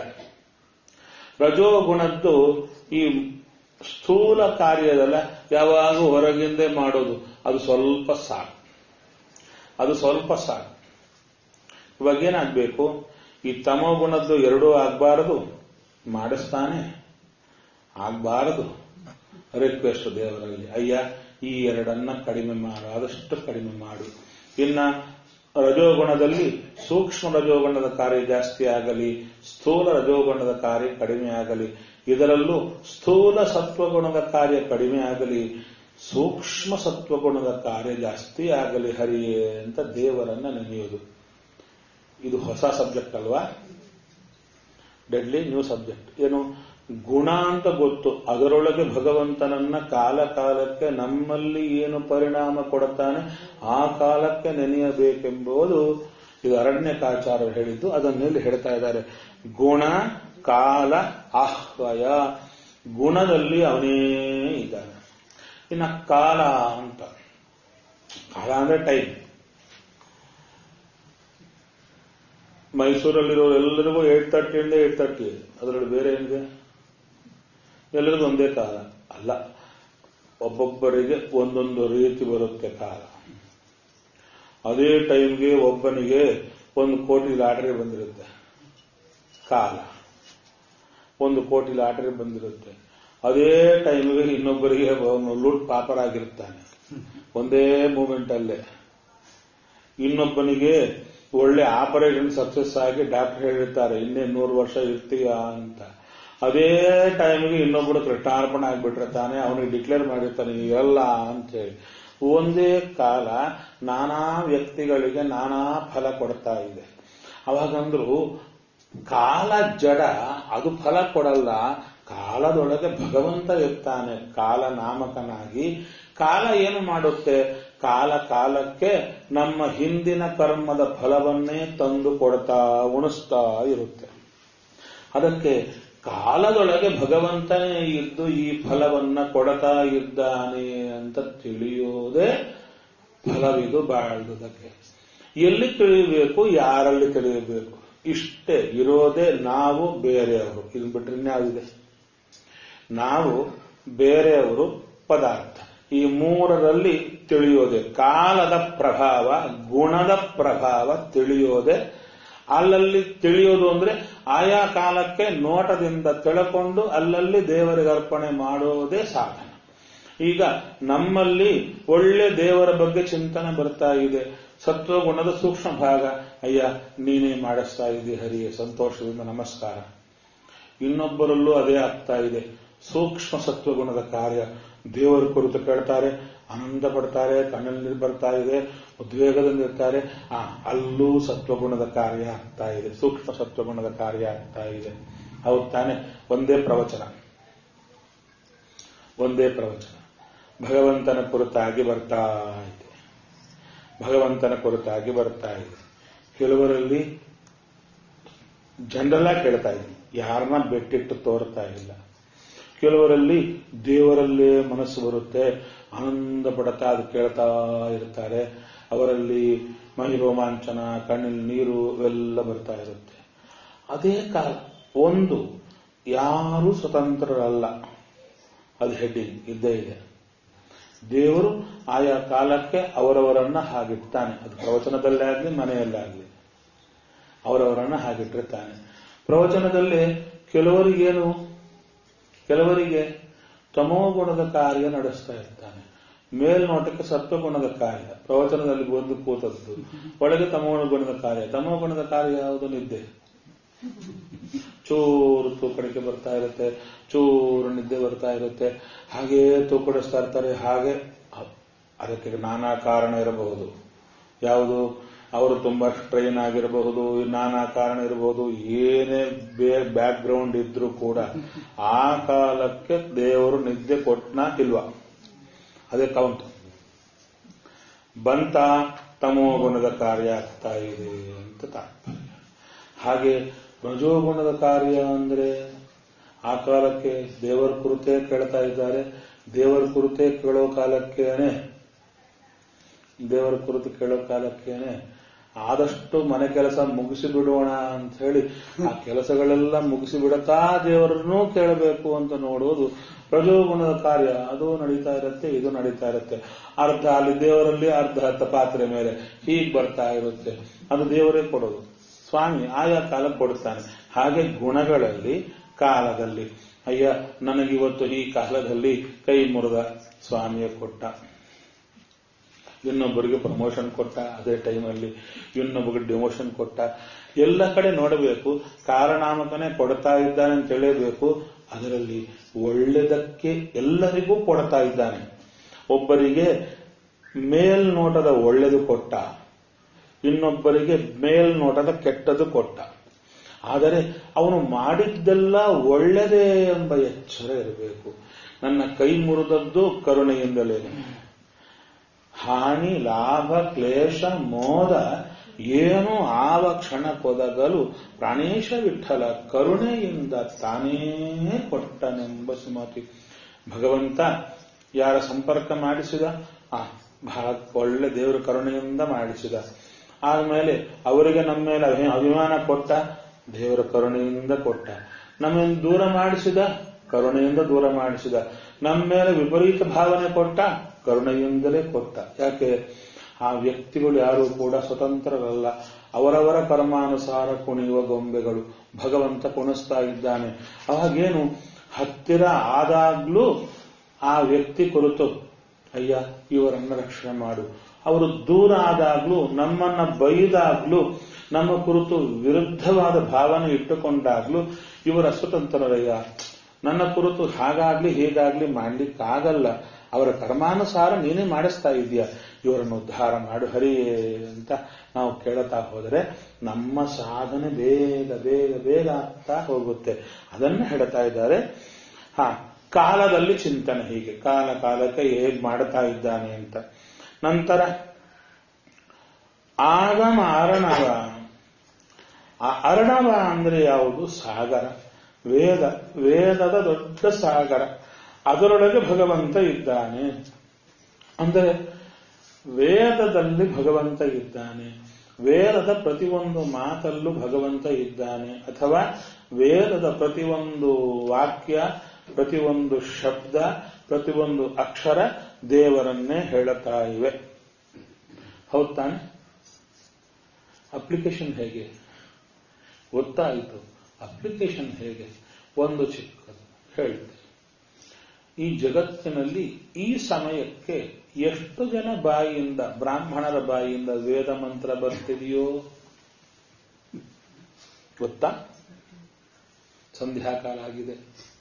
ರಜೋಗುಣದ್ದು ಈ ಸ್ಥೂಲ ಕಾರ್ಯದಲ್ಲ ಯಾವಾಗ ಹೊರಗಿಂದೆ ಮಾಡೋದು ಅದು ಸ್ವಲ್ಪ ಸಾಕು ಅದು ಸ್ವಲ್ಪ ಸಾಕು ಇವಾಗ ಏನಾಗಬೇಕು ಈ ತಮೋಗುಣದ್ದು ಎರಡೂ ಆಗಬಾರದು ಮಾಡಿಸ್ತಾನೆ ಆಗಬಾರದು ರಿಕ್ವೆಸ್ಟ್ ದೇವರಲ್ಲಿ ಅಯ್ಯ ಈ ಎರಡನ್ನ ಕಡಿಮೆ ಮಾಡು ಆದಷ್ಟು ಕಡಿಮೆ ಮಾಡು ಇನ್ನ ರಜೋಗುಣದಲ್ಲಿ ಸೂಕ್ಷ್ಮ ರಜೋಗುಣದ ಕಾರ್ಯ ಜಾಸ್ತಿ ಆಗಲಿ ಸ್ಥೂಲ ರಜೋಗುಣದ ಕಾರ್ಯ ಕಡಿಮೆ ಆಗಲಿ ಇದರಲ್ಲೂ ಸ್ಥೂಲ ಸತ್ವಗುಣದ ಕಾರ್ಯ ಕಡಿಮೆ ಆಗಲಿ ಸೂಕ್ಷ್ಮ ಸತ್ವಗುಣದ ಕಾರ್ಯ ಜಾಸ್ತಿ ಆಗಲಿ ಹರಿಯೇ ಅಂತ ದೇವರನ್ನ ನೆನೆಯುವುದು ಇದು ಹೊಸ ಸಬ್ಜೆಕ್ಟ್ ಅಲ್ವಾ ಡೆಡ್ಲಿ ನ್ಯೂ ಸಬ್ಜೆಕ್ಟ್ ಏನು ಗುಣ ಅಂತ ಗೊತ್ತು ಅದರೊಳಗೆ ಭಗವಂತನನ್ನ ಕಾಲ ಕಾಲಕ್ಕೆ ನಮ್ಮಲ್ಲಿ ಏನು ಪರಿಣಾಮ ಕೊಡುತ್ತಾನೆ ಆ ಕಾಲಕ್ಕೆ ನೆನೆಯಬೇಕೆಂಬುದು ಇದು ಅರಣ್ಯಕಾಚಾರ ಹೇಳಿದ್ದು ಅದನ್ನೆಲ್ಲಿ ಹೇಳ್ತಾ ಇದ್ದಾರೆ ಗುಣ ಕಾಲ ಆಹ್ವಯ ಗುಣದಲ್ಲಿ ಅವನೇ ಇದ್ದಾನೆ ಇನ್ನ ಕಾಲ ಅಂತ ಕಾಲ ಅಂದ್ರೆ ಟೈಮ್ ಮೈಸೂರಲ್ಲಿರೋ ಎಲ್ಲರಿಗೂ ಏಟ್ ತರ್ಟಿಯಿಂದ ಏಟ್ ತರ್ಟಿ ಇದೆ ಅದರಲ್ಲಿ ಬೇರೆ ಏನಿದೆ ಎಲ್ಲರಿಗೂ ಒಂದೇ ಕಾಲ ಅಲ್ಲ ಒಬ್ಬೊಬ್ಬರಿಗೆ ಒಂದೊಂದು ರೀತಿ ಬರುತ್ತೆ ಕಾಲ ಅದೇ ಟೈಮ್ಗೆ ಒಬ್ಬನಿಗೆ ಒಂದು ಕೋಟಿ ಲಾಟರಿ ಬಂದಿರುತ್ತೆ ಕಾಲ ಒಂದು ಕೋಟಿ ಲಾಟರಿ ಬಂದಿರುತ್ತೆ ಅದೇ ಟೈಮ್ಗೆ ಇನ್ನೊಬ್ಬರಿಗೆ ಅವನು ಲೂಟ್ ಪಾಪರ್ ಆಗಿರ್ತಾನೆ ಒಂದೇ ಮೂಮೆಂಟ್ ಅಲ್ಲೇ ಇನ್ನೊಬ್ಬನಿಗೆ ಒಳ್ಳೆ ಆಪರೇಷನ್ ಸಕ್ಸಸ್ ಆಗಿ ಡಾಕ್ಟರ್ ಹೇಳಿರ್ತಾರೆ ಇನ್ನೇ ನೂರು ವರ್ಷ ಇರ್ತೀಯ ಅಂತ ಅದೇ ಟೈಮ್ಗೆ ಇನ್ನೊಬ್ಬರು ಕೃಷ್ಣಾರ್ಪಣೆ ಆಗ್ಬಿಟ್ಟಿರ್ತಾನೆ ಅವನಿಗೆ ಡಿಕ್ಲೇರ್ ಮಾಡಿರ್ತಾನೆ ಎಲ್ಲ ಅಂತೇಳಿ ಒಂದೇ ಕಾಲ ನಾನಾ ವ್ಯಕ್ತಿಗಳಿಗೆ ನಾನಾ ಫಲ ಕೊಡ್ತಾ ಇದೆ ಅವಾಗಂದ್ರು ಕಾಲ ಜಡ ಅದು ಫಲ ಕೊಡಲ್ಲ ಕಾಲದೊಳಗೆ ಭಗವಂತ ಇರ್ತಾನೆ ಕಾಲ ನಾಮಕನಾಗಿ ಕಾಲ ಏನು ಮಾಡುತ್ತೆ ಕಾಲ ಕಾಲಕ್ಕೆ ನಮ್ಮ ಹಿಂದಿನ ಕರ್ಮದ ಫಲವನ್ನೇ ತಂದು ಕೊಡ್ತಾ ಉಣಿಸ್ತಾ ಇರುತ್ತೆ ಅದಕ್ಕೆ ಕಾಲದೊಳಗೆ ಭಗವಂತನೇ ಇದ್ದು ಈ ಫಲವನ್ನ ಕೊಡತಾ ಇದ್ದಾನೆ ಅಂತ ತಿಳಿಯೋದೇ ಫಲವಿದು ಬಾಳುವುದಕ್ಕೆ ಎಲ್ಲಿ ತಿಳಿಯಬೇಕು ಯಾರಲ್ಲಿ ತಿಳಿಯಬೇಕು ಇಷ್ಟೇ ಇರೋದೇ ನಾವು ಬೇರೆಯವರು ಇದನ್ ಬಿಟ್ರೆ ಇನ್ಯಾವುದಿದೆ ನಾವು ಬೇರೆಯವರು ಪದಾರ್ಥ ಈ ಮೂರರಲ್ಲಿ ತಿಳಿಯೋದೆ ಕಾಲದ ಪ್ರಭಾವ ಗುಣದ ಪ್ರಭಾವ ತಿಳಿಯೋದೆ ಅಲ್ಲಲ್ಲಿ ತಿಳಿಯೋದು ಅಂದ್ರೆ ಆಯಾ ಕಾಲಕ್ಕೆ ನೋಟದಿಂದ ತಿಳ್ಕೊಂಡು ಅಲ್ಲಲ್ಲಿ ದೇವರಿಗೆ ಅರ್ಪಣೆ ಮಾಡೋದೇ ಸಾಧನ ಈಗ ನಮ್ಮಲ್ಲಿ ಒಳ್ಳೆ ದೇವರ ಬಗ್ಗೆ ಚಿಂತನೆ ಬರ್ತಾ ಇದೆ ಸತ್ವಗುಣದ ಸೂಕ್ಷ್ಮ ಭಾಗ ಅಯ್ಯ ನೀನೇ ಮಾಡಿಸ್ತಾ ಇದ್ದಿ ಹರಿಯೇ ಸಂತೋಷದಿಂದ ನಮಸ್ಕಾರ ಇನ್ನೊಬ್ಬರಲ್ಲೂ ಅದೇ ಆಗ್ತಾ ಇದೆ ಸೂಕ್ಷ್ಮ ಸತ್ವಗುಣದ ಕಾರ್ಯ ದೇವರ ಕುರಿತು ಕೇಳ್ತಾರೆ ಆನಂದ ಪಡ್ತಾರೆ ಕಣ್ಣಲ್ಲಿ ನೀರು ಬರ್ತಾ ಇದೆ ಉದ್ವೇಗದಿಂದ ಇರ್ತಾರೆ ಆ ಅಲ್ಲೂ ಸತ್ವಗುಣದ ಕಾರ್ಯ ಆಗ್ತಾ ಇದೆ ಸೂಕ್ಷ್ಮ ಸತ್ವಗುಣದ ಕಾರ್ಯ ಆಗ್ತಾ ಇದೆ ಹೌದು ತಾನೆ ಒಂದೇ ಪ್ರವಚನ ಒಂದೇ ಪ್ರವಚನ ಭಗವಂತನ ಕುರಿತಾಗಿ ಬರ್ತಾ ಇದೆ ಭಗವಂತನ ಕುರಿತಾಗಿ ಬರ್ತಾ ಇದೆ ಕೆಲವರಲ್ಲಿ ಜನರಲ್ಲ ಕೇಳ್ತಾ ಇದ್ದೀನಿ ಯಾರನ್ನ ಬೆಟ್ಟಿಟ್ಟು ತೋರ್ತಾ ಇಲ್ಲ ಕೆಲವರಲ್ಲಿ ದೇವರಲ್ಲೇ ಮನಸ್ಸು ಬರುತ್ತೆ ಆನಂದ ಪಡುತ್ತಾ ಅದು ಕೇಳ್ತಾ ಇರ್ತಾರೆ ಅವರಲ್ಲಿ ಮೈ ರೋಮಾಂಚನ ಕಣ್ಣಿನ ನೀರು ಇವೆಲ್ಲ ಬರ್ತಾ ಇರುತ್ತೆ ಅದೇ ಕಾಲ ಒಂದು ಯಾರೂ ಸ್ವತಂತ್ರರಲ್ಲ ಅದು ಹೆಡ್ಡಿಂಗ್ ಇದ್ದೇ ಇದೆ ದೇವರು ಆಯಾ ಕಾಲಕ್ಕೆ ಅವರವರನ್ನ ಹಾಗಿಡ್ತಾನೆ ಅದು ಪ್ರವಚನದಲ್ಲೇ ಆಗಲಿ ಮನೆಯಲ್ಲೇ ಆಗಲಿ ಅವರವರನ್ನ ಹಾಗಿಟ್ಟಿರ್ತಾನೆ ಪ್ರವಚನದಲ್ಲಿ ಕೆಲವರಿಗೇನು ಕೆಲವರಿಗೆ ತಮೋಗುಣದ ಕಾರ್ಯ ನಡೆಸ್ತಾ ಇರ್ತಾನೆ ಮೇಲ್ನೋಟಕ್ಕೆ ಸತ್ವಗುಣದ ಕಾರ್ಯ ಪ್ರವಚನದಲ್ಲಿ ಬಂದು ಕೂತದ್ದು ಒಳಗೆ ತಮೋಗುಣದ ಕಾರ್ಯ ತಮೋಗುಣದ ಕಾರ್ಯ ಯಾವುದು ನಿದ್ದೆ ಚೂರು ತೂಕಡಿಕೆ ಬರ್ತಾ ಇರುತ್ತೆ ಚೂರು ನಿದ್ದೆ ಬರ್ತಾ ಇರುತ್ತೆ ಹಾಗೇ ತೂಕಡಿಸ್ತಾ ಇರ್ತಾರೆ ಹಾಗೆ ಅ- ಅದಕ್ಕೆ ನಾನಾ ಕಾರಣ ಇರಬಹುದು ಯಾವುದು ಅವರು ತುಂಬಾ ಸ್ಟ್ರೈನ್ ಆಗಿರಬಹುದು ನಾನಾ ಕಾರಣ ಇರಬಹುದು ಏನೇ ಬ್ಯಾಕ್ ಗ್ರೌಂಡ್ ಇದ್ರೂ ಕೂಡ ಆ ಕಾಲಕ್ಕೆ ದೇವರು ನಿದ್ದೆ ಕೊಟ್ನ ಇಲ್ವಾ ಅದೇ ಕೌಂಟ್ ಬಂತ ತಮೋ ಗುಣದ ಕಾರ್ಯ ಆಗ್ತಾ ಇದೆ ಅಂತ ತಾತ್ಪರ್ಯ ಹಾಗೆ ರಜೋಗುಣದ ಕಾರ್ಯ ಅಂದ್ರೆ ಆ ಕಾಲಕ್ಕೆ ದೇವರ ಕುರಿತೇ ಕೇಳ್ತಾ ಇದ್ದಾರೆ ದೇವರ ಕುರಿತೇ ಕೇಳೋ ಕಾಲಕ್ಕೇನೆ ದೇವರ ಕುರಿತು ಕೇಳೋ ಕಾಲಕ್ಕೇನೆ ಆದಷ್ಟು ಮನೆ ಕೆಲಸ ಮುಗಿಸಿ ಬಿಡೋಣ ಅಂತ ಹೇಳಿ ಆ ಕೆಲಸಗಳೆಲ್ಲ ಮುಗಿಸಿ ಬಿಡತಾ ದೇವರನ್ನೂ ಕೇಳಬೇಕು ಅಂತ ನೋಡುವುದು ರಜೋಗುಣದ ಕಾರ್ಯ ಅದು ನಡೀತಾ ಇರುತ್ತೆ ಇದು ನಡೀತಾ ಇರುತ್ತೆ ಅರ್ಧ ಅಲ್ಲಿ ದೇವರಲ್ಲಿ ಅರ್ಧ ಹತ್ತ ಪಾತ್ರೆ ಮೇಲೆ ಹೀಗೆ ಬರ್ತಾ ಇರುತ್ತೆ ಅದು ದೇವರೇ ಕೊಡೋದು ಸ್ವಾಮಿ ಆಯಾ ಕಾಲ ಕೊಡುತ್ತಾನೆ ಹಾಗೆ ಗುಣಗಳಲ್ಲಿ ಕಾಲದಲ್ಲಿ ಅಯ್ಯ ನನಗಿವತ್ತು ಈ ಕಾಲದಲ್ಲಿ ಕೈ ಮುರಿದ ಸ್ವಾಮಿಯ ಕೊಟ್ಟ ಇನ್ನೊಬ್ಬರಿಗೆ ಪ್ರಮೋಷನ್ ಕೊಟ್ಟ ಅದೇ ಟೈಮಲ್ಲಿ ಇನ್ನೊಬ್ಬರಿಗೆ ಡಿಮೋಷನ್ ಕೊಟ್ಟ ಎಲ್ಲ ಕಡೆ ನೋಡಬೇಕು ಕಾರಣಾಮಕನೇ ಕೊಡ್ತಾ ಇದ್ದಾನೆ ಅಂತ ತಿಳಿಯಬೇಕು ಅದರಲ್ಲಿ ಒಳ್ಳೆದಕ್ಕೆ ಎಲ್ಲರಿಗೂ ಕೊಡ್ತಾ ಇದ್ದಾನೆ ಒಬ್ಬರಿಗೆ ಮೇಲ್ನೋಟದ ಒಳ್ಳೆದು ಕೊಟ್ಟ ಇನ್ನೊಬ್ಬರಿಗೆ ಮೇಲ್ನೋಟದ ಕೆಟ್ಟದು ಕೊಟ್ಟ ಆದರೆ ಅವನು ಮಾಡಿದ್ದೆಲ್ಲ ಒಳ್ಳೆದೇ ಎಂಬ ಎಚ್ಚರ ಇರಬೇಕು ನನ್ನ ಕೈ ಮುರಿದದ್ದು ಕರುಣೆಯಿಂದಲೇ ಹಾನಿ ಲಾಭ ಕ್ಲೇಶ ಮೋದ ಏನು ಆವ ಕ್ಷಣ ಕೊದಗಲು ಪ್ರಾಣೇಶ ವಿಠಲ ಕರುಣೆಯಿಂದ ತಾನೇ ಕೊಟ್ಟನೆಂಬ ಸುಮತಿ ಭಗವಂತ ಯಾರ ಸಂಪರ್ಕ ಮಾಡಿಸಿದ ಆ ಬಹಳ ಒಳ್ಳೆ ದೇವರ ಕರುಣೆಯಿಂದ ಮಾಡಿಸಿದ ಆದ್ಮೇಲೆ ಅವರಿಗೆ ನಮ್ಮ ಮೇಲೆ ಅಭಿ- ಅಭಿಮಾನ ಕೊಟ್ಟ ದೇವರ ಕರುಣೆಯಿಂದ ಕೊಟ್ಟ ನಮ್ಮನ್ನು ದೂರ ಮಾಡಿಸಿದ ಕರುಣೆಯಿಂದ ದೂರ ಮಾಡಿಸಿದ ನಮ್ಮ ಮೇಲೆ ವಿಪರೀತ ಭಾವನೆ ಕೊಟ್ಟ ಕರುಣೆಯಿಂದಲೇ ಕೊಟ್ಟ ಯಾಕೆ ಆ ವ್ಯಕ್ತಿಗಳು ಯಾರು ಕೂಡ ಸ್ವತಂತ್ರರಲ್ಲ ಅವರವರ ಕರ್ಮಾನುಸಾರ ಕುಣಿಯುವ ಗೊಂಬೆಗಳು ಭಗವಂತ ಕುಣಿಸ್ತಾ ಇದ್ದಾನೆ ಅವಾಗೇನು ಹತ್ತಿರ ಆದಾಗ್ಲೂ ಆ ವ್ಯಕ್ತಿ ಕುರಿತು ಅಯ್ಯ ಇವರನ್ನ ರಕ್ಷಣೆ ಮಾಡು ಅವರು ದೂರ ಆದಾಗ್ಲೂ ನಮ್ಮನ್ನ ಬೈದಾಗ್ಲೂ ನಮ್ಮ ಕುರಿತು ವಿರುದ್ಧವಾದ ಭಾವನೆ ಇಟ್ಟುಕೊಂಡಾಗ್ಲೂ ಇವರ ಸ್ವತಂತ್ರರಯ್ಯ ನನ್ನ ಕುರಿತು ಹಾಗಾಗ್ಲಿ ಹೀಗಾಗ್ಲಿ ಮಾಡ್ಲಿಕ್ಕಾಗಲ್ಲ ಅವರ ಕರ್ಮಾನುಸಾರ ನೀನೇ ಮಾಡಿಸ್ತಾ ಇದೀಯ ಇವರನ್ನು ಉದ್ಧಾರ ಮಾಡು ಹರಿಯೇ ಅಂತ ನಾವು ಕೇಳುತ್ತಾ ಹೋದರೆ ನಮ್ಮ ಸಾಧನೆ ಬೇಗ ಬೇಗ ಬೇಗ ಆಗ್ತಾ ಹೋಗುತ್ತೆ ಅದನ್ನ ಹೇಳ್ತಾ ಇದ್ದಾರೆ ಹಾ ಕಾಲದಲ್ಲಿ ಚಿಂತನೆ ಹೀಗೆ ಕಾಲ ಕಾಲಕ್ಕೆ ಹೇಗ್ ಮಾಡ್ತಾ ಇದ್ದಾನೆ ಅಂತ ನಂತರ ಆಗಮ ಅರಣವ ಆ ಅರಣವ ಅಂದ್ರೆ ಯಾವುದು ಸಾಗರ ವೇದ ವೇದದ ದೊಡ್ಡ ಸಾಗರ ಅದರೊಳಗೆ ಭಗವಂತ ಇದ್ದಾನೆ ಅಂದರೆ ವೇದದಲ್ಲಿ ಭಗವಂತ ಇದ್ದಾನೆ ವೇದದ ಪ್ರತಿಯೊಂದು ಮಾತಲ್ಲೂ ಭಗವಂತ ಇದ್ದಾನೆ ಅಥವಾ ವೇದದ ಪ್ರತಿಯೊಂದು ವಾಕ್ಯ ಪ್ರತಿಯೊಂದು ಶಬ್ದ ಪ್ರತಿಯೊಂದು ಅಕ್ಷರ ದೇವರನ್ನೇ ಹೇಳುತ್ತಾ ಇವೆ ಹೌದ್ ತಾನೆ ಅಪ್ಲಿಕೇಶನ್ ಹೇಗೆ ಗೊತ್ತಾಯಿತು ಅಪ್ಲಿಕೇಶನ್ ಹೇಗೆ ಒಂದು ಚಿಕ್ಕದು ಹೇಳ್ತೆ ಈ ಜಗತ್ತಿನಲ್ಲಿ ಈ ಸಮಯಕ್ಕೆ ಎಷ್ಟು ಜನ ಬಾಯಿಯಿಂದ ಬ್ರಾಹ್ಮಣರ ಬಾಯಿಯಿಂದ ವೇದ ಮಂತ್ರ ಬರ್ತಿದೆಯೋ ಗೊತ್ತಾ ಸಂಧ್ಯಾಕಾಲ ಆಗಿದೆ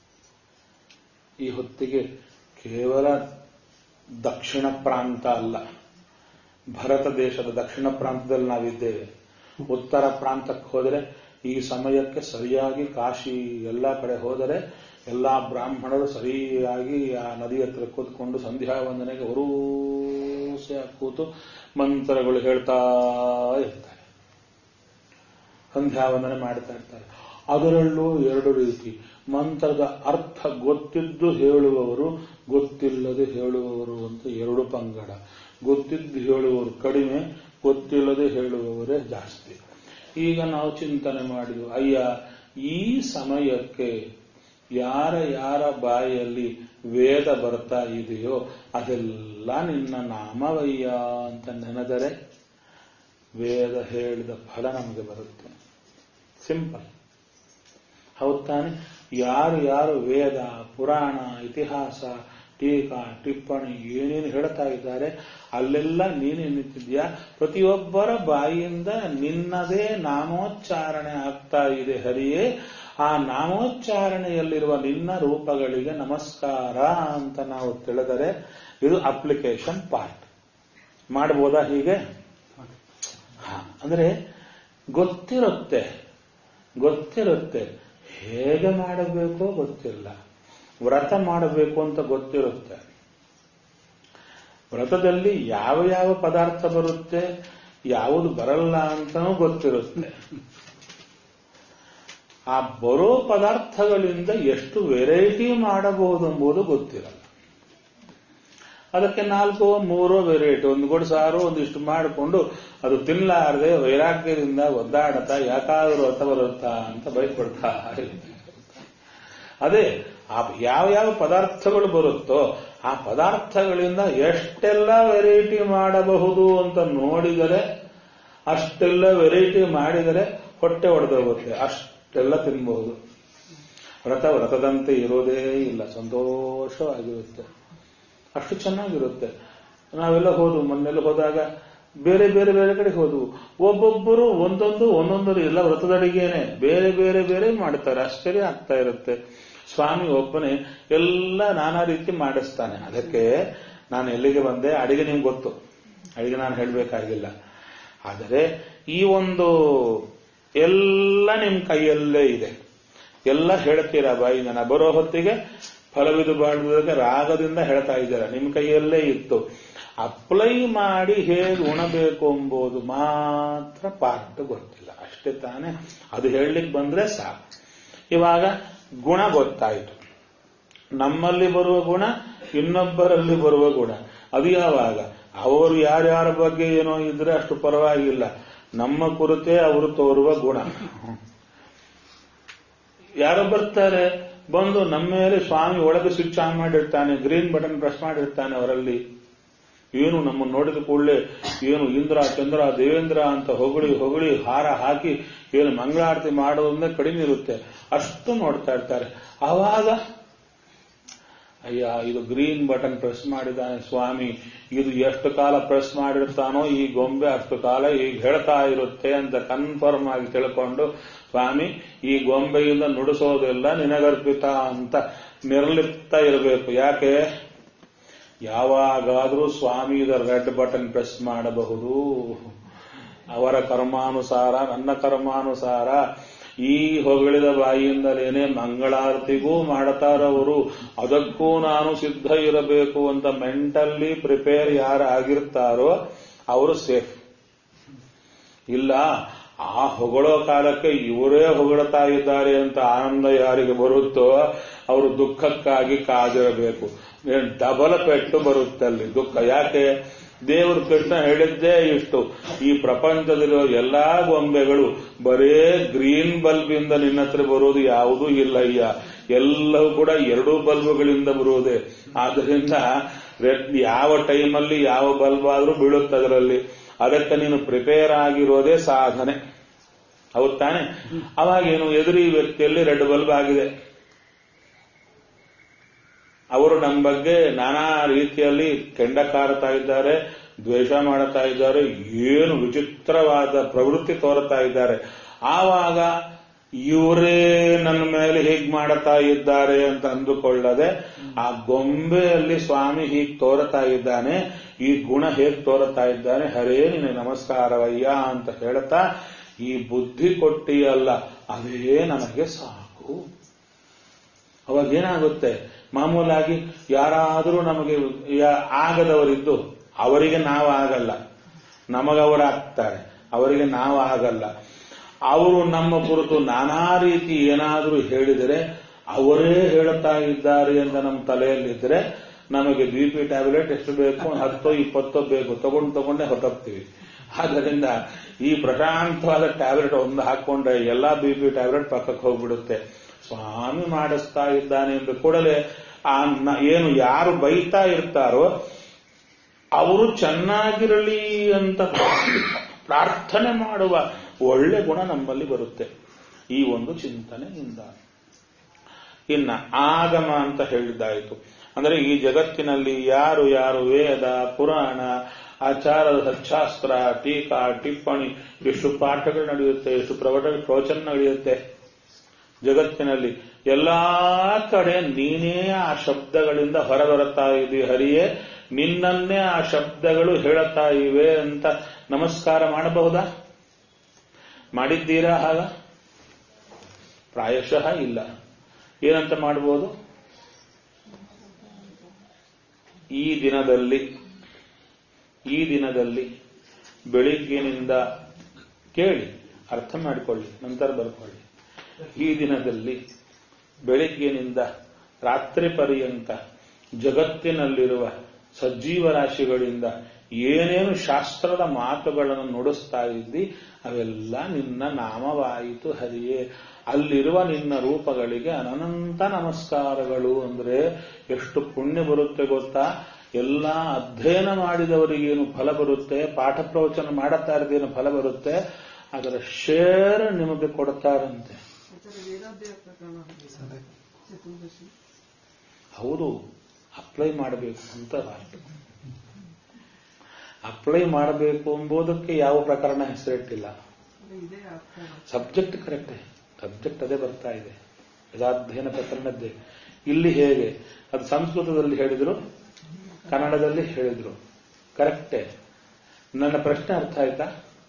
ಈ ಹೊತ್ತಿಗೆ ಕೇವಲ ದಕ್ಷಿಣ ಪ್ರಾಂತ ಅಲ್ಲ ಭರತ ದೇಶದ ದಕ್ಷಿಣ ಪ್ರಾಂತದಲ್ಲಿ ನಾವಿದ್ದೇವೆ ಉತ್ತರ ಪ್ರಾಂತಕ್ಕೆ ಹೋದರೆ ಈ ಸಮಯಕ್ಕೆ ಸರಿಯಾಗಿ ಕಾಶಿ ಎಲ್ಲ ಕಡೆ ಹೋದರೆ ಎಲ್ಲಾ ಬ್ರಾಹ್ಮಣರು ಸರಿಯಾಗಿ ಆ ನದಿ ಹತ್ರ ಕೂತ್ಕೊಂಡು ಸಂಧ್ಯಾ ವಂದನೆಗೆ ಅವರೂ ದಿವಸ ಕೂತು ಮಂತ್ರಗಳು ಹೇಳ್ತಾ ಇರ್ತಾರೆ ಸಂಧ್ಯಾವಂದನೆ ಮಾಡ್ತಾ ಇರ್ತಾರೆ ಅದರಲ್ಲೂ ಎರಡು ರೀತಿ ಮಂತ್ರದ ಅರ್ಥ ಗೊತ್ತಿದ್ದು ಹೇಳುವವರು ಗೊತ್ತಿಲ್ಲದೆ ಹೇಳುವವರು ಅಂತ ಎರಡು ಪಂಗಡ ಗೊತ್ತಿದ್ದು ಹೇಳುವವರು ಕಡಿಮೆ ಗೊತ್ತಿಲ್ಲದೆ ಹೇಳುವವರೇ ಜಾಸ್ತಿ ಈಗ ನಾವು ಚಿಂತನೆ ಮಾಡಿದ್ವು ಅಯ್ಯ ಈ ಸಮಯಕ್ಕೆ ಯಾರ ಯಾರ ಬಾಯಲ್ಲಿ ವೇದ ಬರ್ತಾ ಇದೆಯೋ ಅದೆಲ್ಲ ನಿನ್ನ ನಾಮವಯ್ಯ ಅಂತ ನೆನೆದರೆ ವೇದ ಹೇಳಿದ ಫಲ ನಮಗೆ ಬರುತ್ತೆ ಸಿಂಪಲ್ ಹೌದ್ ತಾನೆ ಯಾರು ಯಾರು ವೇದ ಪುರಾಣ ಇತಿಹಾಸ ಟೀಕಾ ಟಿಪ್ಪಣಿ ಏನೇನು ಹೇಳ್ತಾ ಇದ್ದಾರೆ ಅಲ್ಲೆಲ್ಲ ನೀನೇ ನಿಂತಿದ್ಯಾ ಪ್ರತಿಯೊಬ್ಬರ ಬಾಯಿಯಿಂದ ನಿನ್ನದೇ ನಾಮೋಚ್ಚಾರಣೆ ಆಗ್ತಾ ಇದೆ ಹರಿಯೇ ಆ ನಾಮೋಚ್ಚಾರಣೆಯಲ್ಲಿರುವ ನಿನ್ನ ರೂಪಗಳಿಗೆ ನಮಸ್ಕಾರ ಅಂತ ನಾವು ತಿಳಿದರೆ ಇದು ಅಪ್ಲಿಕೇಶನ್ ಪಾರ್ಟ್ ಮಾಡಬಹುದಾ ಹೀಗೆ ಹ, ಅಂದ್ರೆ ಗೊತ್ತಿರುತ್ತೆ ಗೊತ್ತಿರುತ್ತೆ ಹೇಗೆ ಮಾಡಬೇಕೋ ಗೊತ್ತಿಲ್ಲ ವ್ರತ ಮಾಡಬೇಕು ಅಂತ ಗೊತ್ತಿರುತ್ತೆ ವ್ರತದಲ್ಲಿ ಯಾವ ಯಾವ ಪದಾರ್ಥ ಬರುತ್ತೆ ಯಾವುದು ಬರಲ್ಲ ಅಂತನೂ ಗೊತ್ತಿರುತ್ತೆ ಆ ಬರೋ ಪದಾರ್ಥಗಳಿಂದ ಎಷ್ಟು ವೆರೈಟಿ ಮಾಡಬಹುದು ಎಂಬುದು ಗೊತ್ತಿರಲ್ಲ ಅದಕ್ಕೆ ನಾಲ್ಕು ಮೂರು ವೆರೈಟಿ ಒಂದು ಗೊಡ್ ಸಾರು ಒಂದಿಷ್ಟು ಮಾಡಿಕೊಂಡು ಅದು ತಿನ್ನಲಾರದೆ ವೈರಾಗ್ಯದಿಂದ ಒದ್ದಾಡತಾ ಯಾಕಾದರೂ ಅರ್ಥ ಬರುತ್ತಾ ಅಂತ ಬೈಕೊಡ್ತಾ ಇರ್ತಾರೆ. ಅದೇ ಆ ಯಾವ ಯಾವ ಪದಾರ್ಥಗಳು ಬರುತ್ತೋ ಆ ಪದಾರ್ಥಗಳಿಂದ ಎಷ್ಟೆಲ್ಲ ವೆರೈಟಿ ಮಾಡಬಹುದು ಅಂತ ನೋಡಿದರೆ ಅಷ್ಟೆಲ್ಲ ವೆರೈಟಿ ಮಾಡಿದರೆ ಹೊಟ್ಟೆ ಹೊಡೆದೋಗುತ್ತೆ ಅಷ್ಟೆಲ್ಲ ತಿನ್ಬಹುದು ವ್ರತ ವ್ರತದಂತೆ ಇರೋದೇ ಇಲ್ಲ ಸಂತೋಷವಾಗಿರುತ್ತೆ ಅಷ್ಟು ಚೆನ್ನಾಗಿರುತ್ತೆ ನಾವೆಲ್ಲ ಹೋದ್ವು ಮೊನ್ನೆಲ್ಲ ಹೋದಾಗ ಬೇರೆ ಬೇರೆ ಬೇರೆ ಕಡೆ ಹೋದ್ವು ಒಬ್ಬೊಬ್ಬರು ಒಂದೊಂದು ಒಂದೊಂದು ಎಲ್ಲ ವ್ರತದಡಿಗೆನೆ ಬೇರೆ ಬೇರೆ ಬೇರೆ ಮಾಡ್ತಾರೆ ಆಶ್ಚರ್ಯ ಆಗ್ತಾ ಇರುತ್ತೆ ಸ್ವಾಮಿ ಒಬ್ಬನೇ ಎಲ್ಲ ನಾನಾ ರೀತಿ ಮಾಡಿಸ್ತಾನೆ ಅದಕ್ಕೆ ನಾನು ಎಲ್ಲಿಗೆ ಬಂದೆ ಅಡಿಗೆ ನಿಮ್ಗೆ ಗೊತ್ತು ಅಡಿಗೆ ನಾನು ಹೇಳಬೇಕಾಗಿಲ್ಲ ಆದರೆ ಈ ಒಂದು ಎಲ್ಲ ನಿಮ್ ಕೈಯಲ್ಲೇ ಇದೆ ಎಲ್ಲ ಹೇಳ್ತೀರಾ ಬಾಯಿಂದ ನಾ ಬರೋ ಹೊತ್ತಿಗೆ ಫಲವಿದು ಬಾಳುವುದಕ್ಕೆ ರಾಗದಿಂದ ಹೇಳ್ತಾ ಇದ್ದೀರಾ ನಿಮ್ ಕೈಯಲ್ಲೇ ಇತ್ತು ಅಪ್ಲೈ ಮಾಡಿ ಹೇಗೆ ಉಣಬೇಕು ಎಂಬುದು ಮಾತ್ರ ಪಾರ್ಟ್ ಗೊತ್ತಿಲ್ಲ ಅಷ್ಟೇ ತಾನೇ ಅದು ಹೇಳಲಿಕ್ಕೆ ಬಂದ್ರೆ ಸಾಕು ಇವಾಗ ಗುಣ ಗೊತ್ತಾಯಿತು ನಮ್ಮಲ್ಲಿ ಬರುವ ಗುಣ ಇನ್ನೊಬ್ಬರಲ್ಲಿ ಬರುವ ಗುಣ ಅದು ಯಾವಾಗ ಅವರು ಯಾರ್ಯಾರ ಬಗ್ಗೆ ಏನೋ ಇದ್ರೆ ಅಷ್ಟು ಪರವಾಗಿಲ್ಲ ನಮ್ಮ ಕುರಿತೇ ಅವರು ತೋರುವ ಗುಣ ಯಾರೋ ಬರ್ತಾರೆ ಬಂದು ನಮ್ಮ ಮೇಲೆ ಸ್ವಾಮಿ ಒಳಗೆ ಸ್ವಿಚ್ ಆನ್ ಮಾಡಿರ್ತಾನೆ ಗ್ರೀನ್ ಬಟನ್ ಪ್ರೆಸ್ ಮಾಡಿರ್ತಾನೆ ಅವರಲ್ಲಿ ಏನು ನಮ್ಮನ್ನು ನೋಡಿದ ಕೂಡಲೇ ಏನು ಇಂದ್ರ ಚಂದ್ರ ದೇವೇಂದ್ರ ಅಂತ ಹೊಗಳಿ ಹೊಗಳಿ ಹಾರ ಹಾಕಿ ಏನು ಮಂಗಳಾರತಿ ಮಾಡೋದಂದ್ರೆ ಕಡಿಮೆ ಇರುತ್ತೆ ಅಷ್ಟು ನೋಡ್ತಾ ಇರ್ತಾರೆ ಆವಾಗ ಅಯ್ಯ ಇದು ಗ್ರೀನ್ ಬಟನ್ ಪ್ರೆಸ್ ಮಾಡಿದ್ದಾನೆ ಸ್ವಾಮಿ ಇದು ಎಷ್ಟು ಕಾಲ ಪ್ರೆಸ್ ಮಾಡಿರ್ತಾನೋ ಈ ಗೊಂಬೆ ಅಷ್ಟು ಕಾಲ ಈಗ ಹೇಳ್ತಾ ಇರುತ್ತೆ ಅಂತ ಕನ್ಫರ್ಮ್ ಆಗಿ ತಿಳ್ಕೊಂಡು ಸ್ವಾಮಿ ಈ ಗೊಂಬೆಯಿಂದ ನುಡಿಸೋದೆಲ್ಲ ನಿನಗರ್ಪಿತ ಅಂತ ನಿರ್ಲಿಪ್ತ ಇರಬೇಕು ಯಾಕೆ ಯಾವಾಗಾದರೂ ಸ್ವಾಮಿ ಇದ ರೆಡ್ ಬಟನ್ ಪ್ರೆಸ್ ಮಾಡಬಹುದು ಅವರ ಕರ್ಮಾನುಸಾರ ನನ್ನ ಕರ್ಮಾನುಸಾರ ಈ ಹೊಗಳಿದ ಬಾಯಿಯಿಂದಲೇನೆ ಮಂಗಳಾರತಿಗೂ ಮಾಡ್ತಾರವರು ಅದಕ್ಕೂ ನಾನು ಸಿದ್ಧ ಇರಬೇಕು ಅಂತ ಮೆಂಟಲ್ಲಿ ಪ್ರಿಪೇರ್ ಯಾರು ಆಗಿರ್ತಾರೋ ಅವರು ಸೇಫ್ ಇಲ್ಲ ಆ ಹೊಗಳೋ ಕಾಲಕ್ಕೆ ಇವರೇ ಹೊಗಳ್ತಾ ಇದ್ದಾರೆ ಅಂತ ಆನಂದ ಯಾರಿಗೆ ಬರುತ್ತೋ ಅವರು ದುಃಖಕ್ಕಾಗಿ ಕಾದಿರಬೇಕು ಡಬಲ್ ಪೆಟ್ಟು ಬರುತ್ತೆ ಅಲ್ಲಿ ದುಃಖ ಯಾಕೆ ದೇವರು ಕೃಷ್ಣ ಹೇಳಿದ್ದೇ ಇಷ್ಟು ಈ ಪ್ರಪಂಚದಲ್ಲಿರೋ ಎಲ್ಲಾ ಗೊಂಬೆಗಳು ಬರೇ ಗ್ರೀನ್ ಬಲ್ಬ್ ಇಂದ ನಿನ್ನ ಹತ್ರ ಬರೋದು ಯಾವುದೂ ಇಲ್ಲ ಅಯ್ಯ ಎಲ್ಲವೂ ಕೂಡ ಎರಡೂ ಬಲ್ಬ್ಗಳಿಂದ ಬರುವುದೇ ಆದ್ದರಿಂದ ರೆಡ್ ಯಾವ ಟೈಮಲ್ಲಿ ಯಾವ ಬಲ್ಬ್ ಆದ್ರೂ ಬೀಳುತ್ತೆ ಅದರಲ್ಲಿ ಅದಕ್ಕೆ ನೀನು ಪ್ರಿಪೇರ್ ಆಗಿರೋದೇ ಸಾಧನೆ ಹೌದ್ ತಾನೆ ಅವಾಗೇನು ಎದುರಿ ವ್ಯಕ್ತಿಯಲ್ಲಿ ರೆಡ್ ಬಲ್ಬ್ ಆಗಿದೆ ಅವರು ನಮ್ಮ ಬಗ್ಗೆ ನಾನಾ ರೀತಿಯಲ್ಲಿ ಕೆಂಡ ಕಾರುತ್ತಾ ಇದ್ದಾರೆ ದ್ವೇಷ ಮಾಡುತ್ತಾ ಇದ್ದಾರೆ ಏನು ವಿಚಿತ್ರವಾದ ಪ್ರವೃತ್ತಿ ತೋರುತ್ತಾ ಇದ್ದಾರೆ ಆವಾಗ ಇವರೇ ನನ್ನ ಮೇಲೆ ಹೀಗ್ ಮಾಡುತ್ತಾ ಇದ್ದಾರೆ ಅಂತ ಅಂದುಕೊಳ್ಳದೆ ಆ ಗೊಂಬೆಯಲ್ಲಿ ಸ್ವಾಮಿ ಹೀಗ್ ತೋರುತ್ತಾ ಇದ್ದಾನೆ ಈ ಗುಣ ಹೇಗ್ ತೋರುತ್ತಾ ಇದ್ದಾನೆ ಹರೇ ನಿನ್ನ ನಮಸ್ಕಾರವಯ್ಯ ಅಂತ ಹೇಳ್ತಾ ಈ ಬುದ್ಧಿ ಕೊಟ್ಟಿಯಲ್ಲ ಅದೇ ನನಗೆ ಸಾಕು ಅವಾಗ ಏನಾಗುತ್ತೆ ಮಾಮೂಲಾಗಿ ಯಾರಾದರೂ ನಮಗೆ ಯಾ- ಆಗದವರಿದ್ದು ಅವರಿಗೆ ನಾವು ಆಗಲ್ಲ ನಮಗವರು ಆಗ್ತಾರೆ ಅವರಿಗೆ ನಾವು ಆಗಲ್ಲ ಅವರು ನಮ್ಮ ಕುರಿತು ನಾನಾ ರೀತಿ ಏನಾದರೂ ಹೇಳಿದರೆ ಅವರೇ ಹೇಳುತ್ತಾ ಇದ್ದಾರೆ ಅಂತ ನಮ್ಮ ತಲೆಯಲ್ಲಿದ್ದರೆ ನಮಗೆ ಬಿ ಪಿ ಟ್ಯಾಬ್ಲೆಟ್ ಎಷ್ಟು ಬೇಕು ಒಂದು ಹತ್ತೋ ಇಪ್ಪತ್ತೋ ಬೇಕು ತಗೊಂಡು ತಗೊಂಡೇ ಹೊರಟೋಗ್ತೀವಿ ಆದ್ದರಿಂದ ಈ ಪ್ರಶಾಂತವಾದ ಟ್ಯಾಬ್ಲೆಟ್ ಒಂದು ಹಾಕೊಂಡ್ರೆ ಎಲ್ಲಾ ಬಿ ಪಿ ಟ್ಯಾಬ್ಲೆಟ್ ಪಕ್ಕಕ್ಕೆ ಹೋಗ್ಬಿಡುತ್ತೆ ಸ್ವಾಮಿ ಮಾಡಿಸ್ತಾ ಇದ್ದಾನೆ ಎಂದು ಕೂಡಲೇ ಆ ನ- ಏನು ಯಾರು ಬೈತಾ ಇರ್ತಾರೋ ಅವರು ಚೆನ್ನಾಗಿರಲಿ ಅಂತ ಪ್ರಾರ್ಥನೆ ಮಾಡುವ ಒಳ್ಳೆ ಗುಣ ನಮ್ಮಲ್ಲಿ ಬರುತ್ತೆ ಈ ಒಂದು ಚಿಂತನೆಯಿಂದ ಇನ್ನ ಆಗಮ ಅಂತ ಹೇಳಿದ್ದಾಯಿತು ಅಂದರೆ ಈ ಜಗತ್ತಿನಲ್ಲಿ ಯಾರು ಯಾರು ವೇದ ಪುರಾಣ ಆಚಾರ ಸಚ್ಚಾಸ್ತ್ರ ಟೀಕಾ ಟಿಪ್ಪಣಿ ಎಷ್ಟು ಪಾಠಗಳು ನಡೆಯುತ್ತೆ ಎಷ್ಟು ಪ್ರವಚ ಪ್ರವಚನ ನಡೆಯುತ್ತೆ ಜಗತ್ತಿನಲ್ಲಿ ಎಲ್ಲಾ ಕಡೆ ನೀನೇ ಆ ಶಬ್ದಗಳಿಂದ ಹೊರಬರುತ್ತಾ ಇದ್ದೀ ಹರಿಯೇ ನಿನ್ನನ್ನೇ ಆ ಶಬ್ದಗಳು ಹೇಳುತ್ತಾ ಇವೆ ಅಂತ ನಮಸ್ಕಾರ ಮಾಡಬಹುದಾ ಮಾಡಿದ್ದೀರಾ ಹಾಗ ಪ್ರಾಯಶಃ ಇಲ್ಲ ಏನಂತ ಮಾಡಬಹುದು ಈ ದಿನದಲ್ಲಿ ಈ ದಿನದಲ್ಲಿ ಬೆಳಿಗ್ಗಿನಿಂದ ಕೇಳಿ ಅರ್ಥ ಮಾಡಿಕೊಳ್ಳಿ ನಂತರ ಬರ್ಕೊಳ್ಳಿ ಈ ದಿನದಲ್ಲಿ ಬೆಳಿಗ್ಗಿನಿಂದ ರಾತ್ರಿ ಪರ್ಯಂತ ಜಗತ್ತಿನಲ್ಲಿರುವ ಸಜ್ಜೀವ ರಾಶಿಗಳಿಂದ ಏನೇನು ಶಾಸ್ತ್ರದ ಮಾತುಗಳನ್ನು ನುಡಿಸ್ತಾ ಇದ್ದಿ ಅವೆಲ್ಲ ನಿನ್ನ ನಾಮವಾಯಿತು ಹರಿಯೇ ಅಲ್ಲಿರುವ ನಿನ್ನ ರೂಪಗಳಿಗೆ ಅನಂತ ನಮಸ್ಕಾರಗಳು ಅಂದ್ರೆ ಎಷ್ಟು ಪುಣ್ಯ ಬರುತ್ತೆ ಗೊತ್ತಾ ಎಲ್ಲ ಅಧ್ಯಯನ ಮಾಡಿದವರಿಗೇನು ಫಲ ಬರುತ್ತೆ ಪಾಠ ಪ್ರವಚನ ಮಾಡುತ್ತಾ ಇರೋದೇನು ಫಲ ಬರುತ್ತೆ ಅದರ ಶೇರ್ ನಿಮಗೆ ಕೊಡ್ತಾರಂತೆ ಹೌದು ಅಪ್ಲೈ ಮಾಡಬೇಕು ಅಂತ ಅರ್ಥ ಅಪ್ಲೈ ಮಾಡಬೇಕು ಎಂಬುದಕ್ಕೆ ಯಾವ ಪ್ರಕರಣ ಹೆಸರಿಟ್ಟಿಲ್ಲ ಸಬ್ಜೆಕ್ಟ್ ಕರೆಕ್ಟೇ ಸಬ್ಜೆಕ್ಟ್ ಅದೇ ಬರ್ತಾ ಇದೆ ಯದಾಧ್ಯಯನ ಪ್ರಕರಣದ್ದೇ ಇಲ್ಲಿ ಹೇಗೆ ಅದು ಸಂಸ್ಕೃತದಲ್ಲಿ ಹೇಳಿದ್ರು ಕನ್ನಡದಲ್ಲಿ ಹೇಳಿದ್ರು ಕರೆಕ್ಟೇ ನನ್ನ ಪ್ರಶ್ನೆ ಅರ್ಥ ಆಯ್ತಾ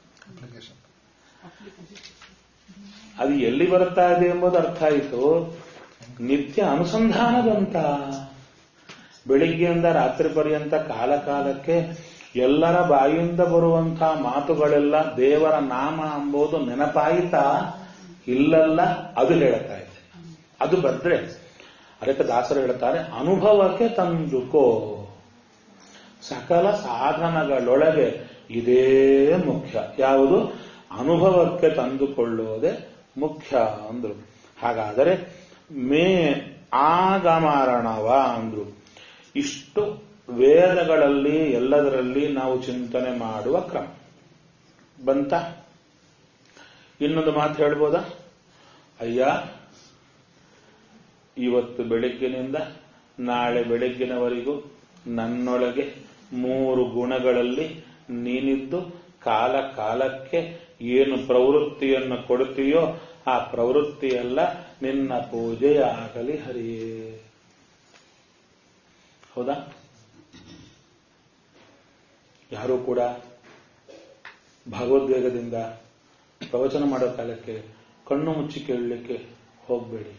ಅದು ಎಲ್ಲಿ ಬರ್ತಾ ಇದೆ ಎಂಬುದು ಅರ್ಥ ಆಯಿತು ನಿತ್ಯ ಅನುಸಂಧಾನದಂತ ಬೆಳಿಗ್ಗೆಯಿಂದ ರಾತ್ರಿ ಪರ್ಯಂತ ಕಾಲ ಕಾಲಕ್ಕೆ ಎಲ್ಲರ ಬಾಯಿಂದ ಬರುವಂತಹ ಮಾತುಗಳೆಲ್ಲ ದೇವರ ನಾಮ ಎಂಬುದು ನೆನಪಾಯಿತಾ ಇಲ್ಲಲ್ಲ ಅದು ಹೇಳ್ತಾ ಇದೆ ಅದು ಬಂದ್ರೆ ಅದಕ್ಕೆ ದಾಸರು ಹೇಳ್ತಾರೆ ಅನುಭವಕ್ಕೆ ತಂದುಕೋ ಸಕಲ ಸಾಧನಗಳೊಳಗೆ ಇದೇ ಮುಖ್ಯ ಯಾವುದು ಅನುಭವಕ್ಕೆ ತಂದುಕೊಳ್ಳುವುದೇ ಮುಖ್ಯ ಅಂದ್ರು ಹಾಗಾದರೆ ಮೇ ಆಗಮರಣವ ಅಂದ್ರು ಇಷ್ಟು ವೇದಗಳಲ್ಲಿ ಎಲ್ಲದರಲ್ಲಿ ನಾವು ಚಿಂತನೆ ಮಾಡುವ ಕ್ರಮ ಬಂತ ಇನ್ನೊಂದು ಮಾತು ಹೇಳ್ಬೋದಾ ಅಯ್ಯ ಇವತ್ತು ಬೆಳಗ್ಗಿನಿಂದ ನಾಳೆ ಬೆಳಗ್ಗಿನವರೆಗೂ ನನ್ನೊಳಗೆ ಮೂರು ಗುಣಗಳಲ್ಲಿ ನೀನಿದ್ದು ಕಾಲ ಕಾಲಕ್ಕೆ ಏನು ಪ್ರವೃತ್ತಿಯನ್ನು ಕೊಡುತ್ತೀಯೋ ಆ ಪ್ರವೃತ್ತಿಯೆಲ್ಲ ನಿನ್ನ ಪೂಜೆಯಾಗಲಿ ಹರಿಯೇ ಹೌದಾ ಯಾರೂ ಕೂಡ ಭಾಗವದ್ವೇಗದಿಂದ ಪ್ರವಚನ ಮಾಡೋ ಕಾಲಕ್ಕೆ ಕಣ್ಣು ಮುಚ್ಚಿ ಕೇಳಲಿಕ್ಕೆ ಹೋಗಬೇಡಿ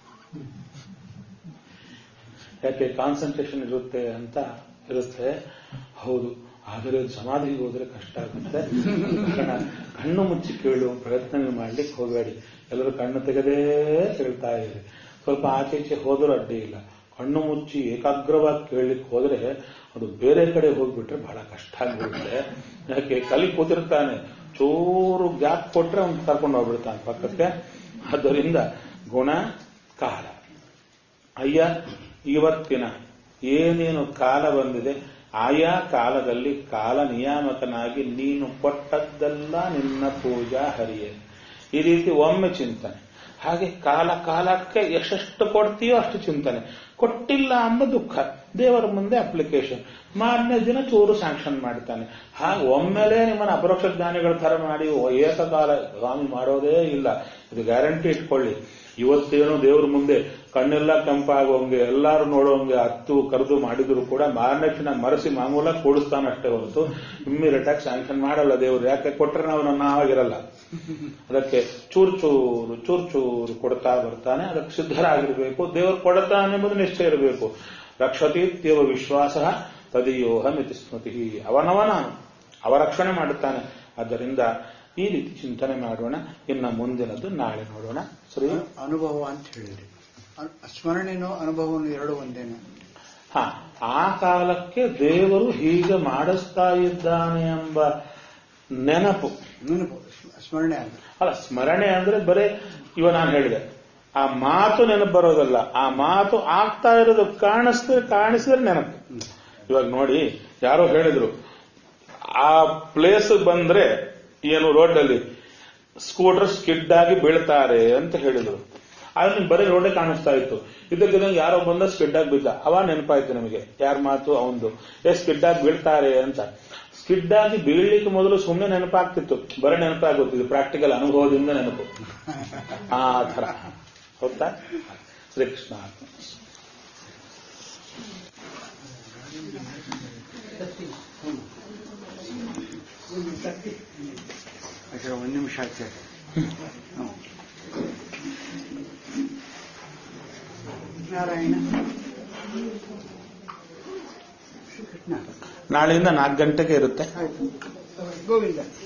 ಯಾಕೆ ಕಾನ್ಸಂಟ್ರೇಷನ್ ಇರುತ್ತೆ ಅಂತ ಇರುತ್ತೆ ಹೌದು ಆದರೆ ಸಮಾಧಿಗೆ ಹೋದ್ರೆ ಕಷ್ಟ ಆಗುತ್ತೆ ಕಾರಣ ಕಣ್ಣು ಮುಚ್ಚಿ ಕೇಳುವ ಪ್ರಯತ್ನ ಮಾಡ್ಲಿಕ್ಕೆ ಹೋಗಬೇಡಿ ಎಲ್ಲರೂ ಕಣ್ಣು ತೆಗೆದೇ ಕೇಳ್ತಾ ಇರಿ ಸ್ವಲ್ಪ ಆಚೆ ಈಚೆ ಹೋದರೂ ಅಡ್ಡಿ ಇಲ್ಲ ಕಣ್ಣು ಮುಚ್ಚಿ ಏಕಾಗ್ರವಾಗಿ ಕೇಳಲಿಕ್ಕೆ ಹೋದ್ರೆ ಅದು ಬೇರೆ ಕಡೆ ಹೋಗ್ಬಿಟ್ರೆ ಬಹಳ ಕಷ್ಟ ಆಗಿಬಿಡುತ್ತೆ ಯಾಕೆ ಕಲಿ ಕೂತಿರ್ತಾನೆ ಚೂರು ಗ್ಯಾಪ್ ಕೊಟ್ರೆ ಅವ್ನು ಕರ್ಕೊಂಡು ಹೋಗ್ಬಿಡ್ತಾನೆ ಪಕ್ಕಕ್ಕೆ ಆದ್ದರಿಂದ ಗುಣ ಕಾಲ ಅಯ್ಯ ಇವತ್ತಿನ ಏನೇನು ಕಾಲ ಬಂದಿದೆ ಆಯಾ ಕಾಲದಲ್ಲಿ ಕಾಲ ನಿಯಾಮಕನಾಗಿ ನೀನು ಕೊಟ್ಟದ್ದೆಲ್ಲ ನಿನ್ನ ಪೂಜಾ ಹರಿಯೇ ಈ ರೀತಿ ಒಮ್ಮೆ ಚಿಂತನೆ ಹಾಗೆ ಕಾಲ ಕಾಲಕ್ಕೆ ಎಷ್ಟೆಷ್ಟು ಕೊಡ್ತೀಯೋ ಅಷ್ಟು ಚಿಂತನೆ ಕೊಟ್ಟಿಲ್ಲ ಅಂಬ ದುಃಖ ದೇವರ ಮುಂದೆ ಅಪ್ಲಿಕೇಶನ್ ಮಾರನೇ ದಿನ ಚೂರು ಸ್ಯಾಂಕ್ಷನ್ ಮಾಡ್ತಾನೆ ಹಾಗೆ ಒಮ್ಮೆಲೆ ನಿಮ್ಮನ್ನ ಅಪರೋಕ್ಷ ಜ್ಞಾನಿಗಳ ತರ ಮಾಡಿ ಏಕಕಾಲ ಸ್ವಾಮಿ ಮಾಡೋದೇ ಇಲ್ಲ ಇದು ಗ್ಯಾರಂಟಿ ಇಟ್ಕೊಳ್ಳಿ ಇವತ್ತೇನು ದೇವ್ರ ಮುಂದೆ ಕಣ್ಣೆಲ್ಲ ಕೆಂಪಾಗುವಂಗೆ ಎಲ್ಲಾರು ನೋಡುವಂಗೆ ಹತ್ತು ಕರೆದು ಮಾಡಿದ್ರು ಕೂಡ ಮಾರನೇ ಕ್ಷಣ ಮರೆಸಿ ಮಾಮೂಲ ಕೂಡಿಸ್ತಾನಷ್ಟೇ ಹೊರತು ಇಮ್ಮಿಡಿಯೇಟ್ ಆಗಿ ಸ್ಯಾಂಕ್ಷನ್ ಮಾಡಲ್ಲ ದೇವ್ರು ಯಾಕೆ ಕೊಟ್ರೆ ನಾವು ನನ್ನ ಆಗಿರಲ್ಲ ಅದಕ್ಕೆ ಚೂರು ಚೂರು ಚೂರು ಚೂರು ಕೊಡ್ತಾ ಬರ್ತಾನೆ ಅದಕ್ಕೆ ಸಿದ್ಧರಾಗಿರ್ಬೇಕು ದೇವರು ಕೊಡುತ್ತಾನೆ ಎಂಬುದು ನಿಶ್ಚಯ ಇರಬೇಕು ರಕ್ಷತೀತ್ಯವ ವಿಶ್ವಾಸ ತದಿಯೋಹಮಿತಿ ಸ್ಮೃತಿ ಅವನವ ನಾನು ಅವ ರಕ್ಷಣೆ ಮಾಡುತ್ತಾನೆ ಆದ್ದರಿಂದ ಈ ರೀತಿ ಚಿಂತನೆ ಮಾಡೋಣ ಇನ್ನು ಮುಂದಿನದ್ದು ನಾಳೆ ನೋಡೋಣ ಸರಿ ಅನುಭವ ಅಂತ ಹೇಳಿದ್ರಿ ಅ- ಸ್ಮರಣೆನೋ ಅನುಭವನೂ ಎರಡು ಒಂದೇನೆ ಹಾ ಆ ಕಾಲಕ್ಕೆ ದೇವರು ಹೀಗೆ ಮಾಡಿಸ್ತಾ ಇದ್ದಾನೆ ಎಂಬ ನೆನಪು ನೆನಪು ಸ್ಮ- ಸ್ಮರಣೆ ಅಂದ್ರೆ ಅಲ್ಲ ಸ್ಮರಣೆ ಅಂದ್ರೆ ಬರೇ ಇವ ನಾನು ಹೇಳಿದೆ ಆ ಮಾತು ನೆನಪು ಬರೋದಲ್ಲ ಆ ಮಾತು ಆಗ್ತಾ ಇರೋದು ಕಾಣಿಸ್ತಾರೆ ಕಾಣಿಸಿದ್ರೆ ನೆನಪು ಇವಾಗ ನೋಡಿ ಯಾರೋ ಹೇಳಿದ್ರು ಆ ಪ್ಲೇಸ್ ಬಂದ್ರೆ ಏನು ರೋಡಲ್ಲಿ ಸ್ಕೂಟರ್ ಸ್ಕಿಡ್ ಆಗಿ ಬೀಳ್ತಾರೆ ಅಂತ ಹೇಳಿದ್ರು ಆದ್ರೆ ನಿಮ್ಗೆ ಬರೀ ರೋಡೇ ಕಾಣಿಸ್ತಾ ಇತ್ತು ಇದಕ್ಕಿದಂಗೆ ಯಾರೋ ಬಂದ ಸ್ಕಿಡ್ ಆಗಿ ಬಿದ್ದ ಅವ ನೆನಪಾಯ್ತು ನಮಗೆ ಯಾರ ಮಾತು ಅವಂದು ಏ ಸ್ಕಿಡ್ ಆಗಿ ಬೀಳ್ತಾರೆ ಅಂತ ಸ್ಕಿಡ್ ಆಗಿ ಬೀಳ್ಲಿಕ್ಕೆ ಮೊದಲು ಸುಮ್ಮನೆ ನೆನಪಾಗ್ತಿತ್ತು ಬರೀ ನೆನಪಾಗುತ್ತೆ ಇದು ಪ್ರಾಕ್ಟಿಕಲ್ ಅನುಭವದಿಂದ ನೆನಪು ಆ ತರ ಹೌದಾ ಶ್ರೀಕೃಷ್ಣ ಆತ್ಮ ಆಚಾರ ಒಂದು ನಿಮಿಷ ಆಚಾರ ಹ್ಮ್. ನಾರಾಯಣ ಶ್ರೀಕೃಷ್ಣ ನಾಳೆಯಿಂದ ನಾಲ್ಕು ಗಂಟೆಗೆ ಇರುತ್ತೆ ಆಯ್ತು ಗೋವಿಂದ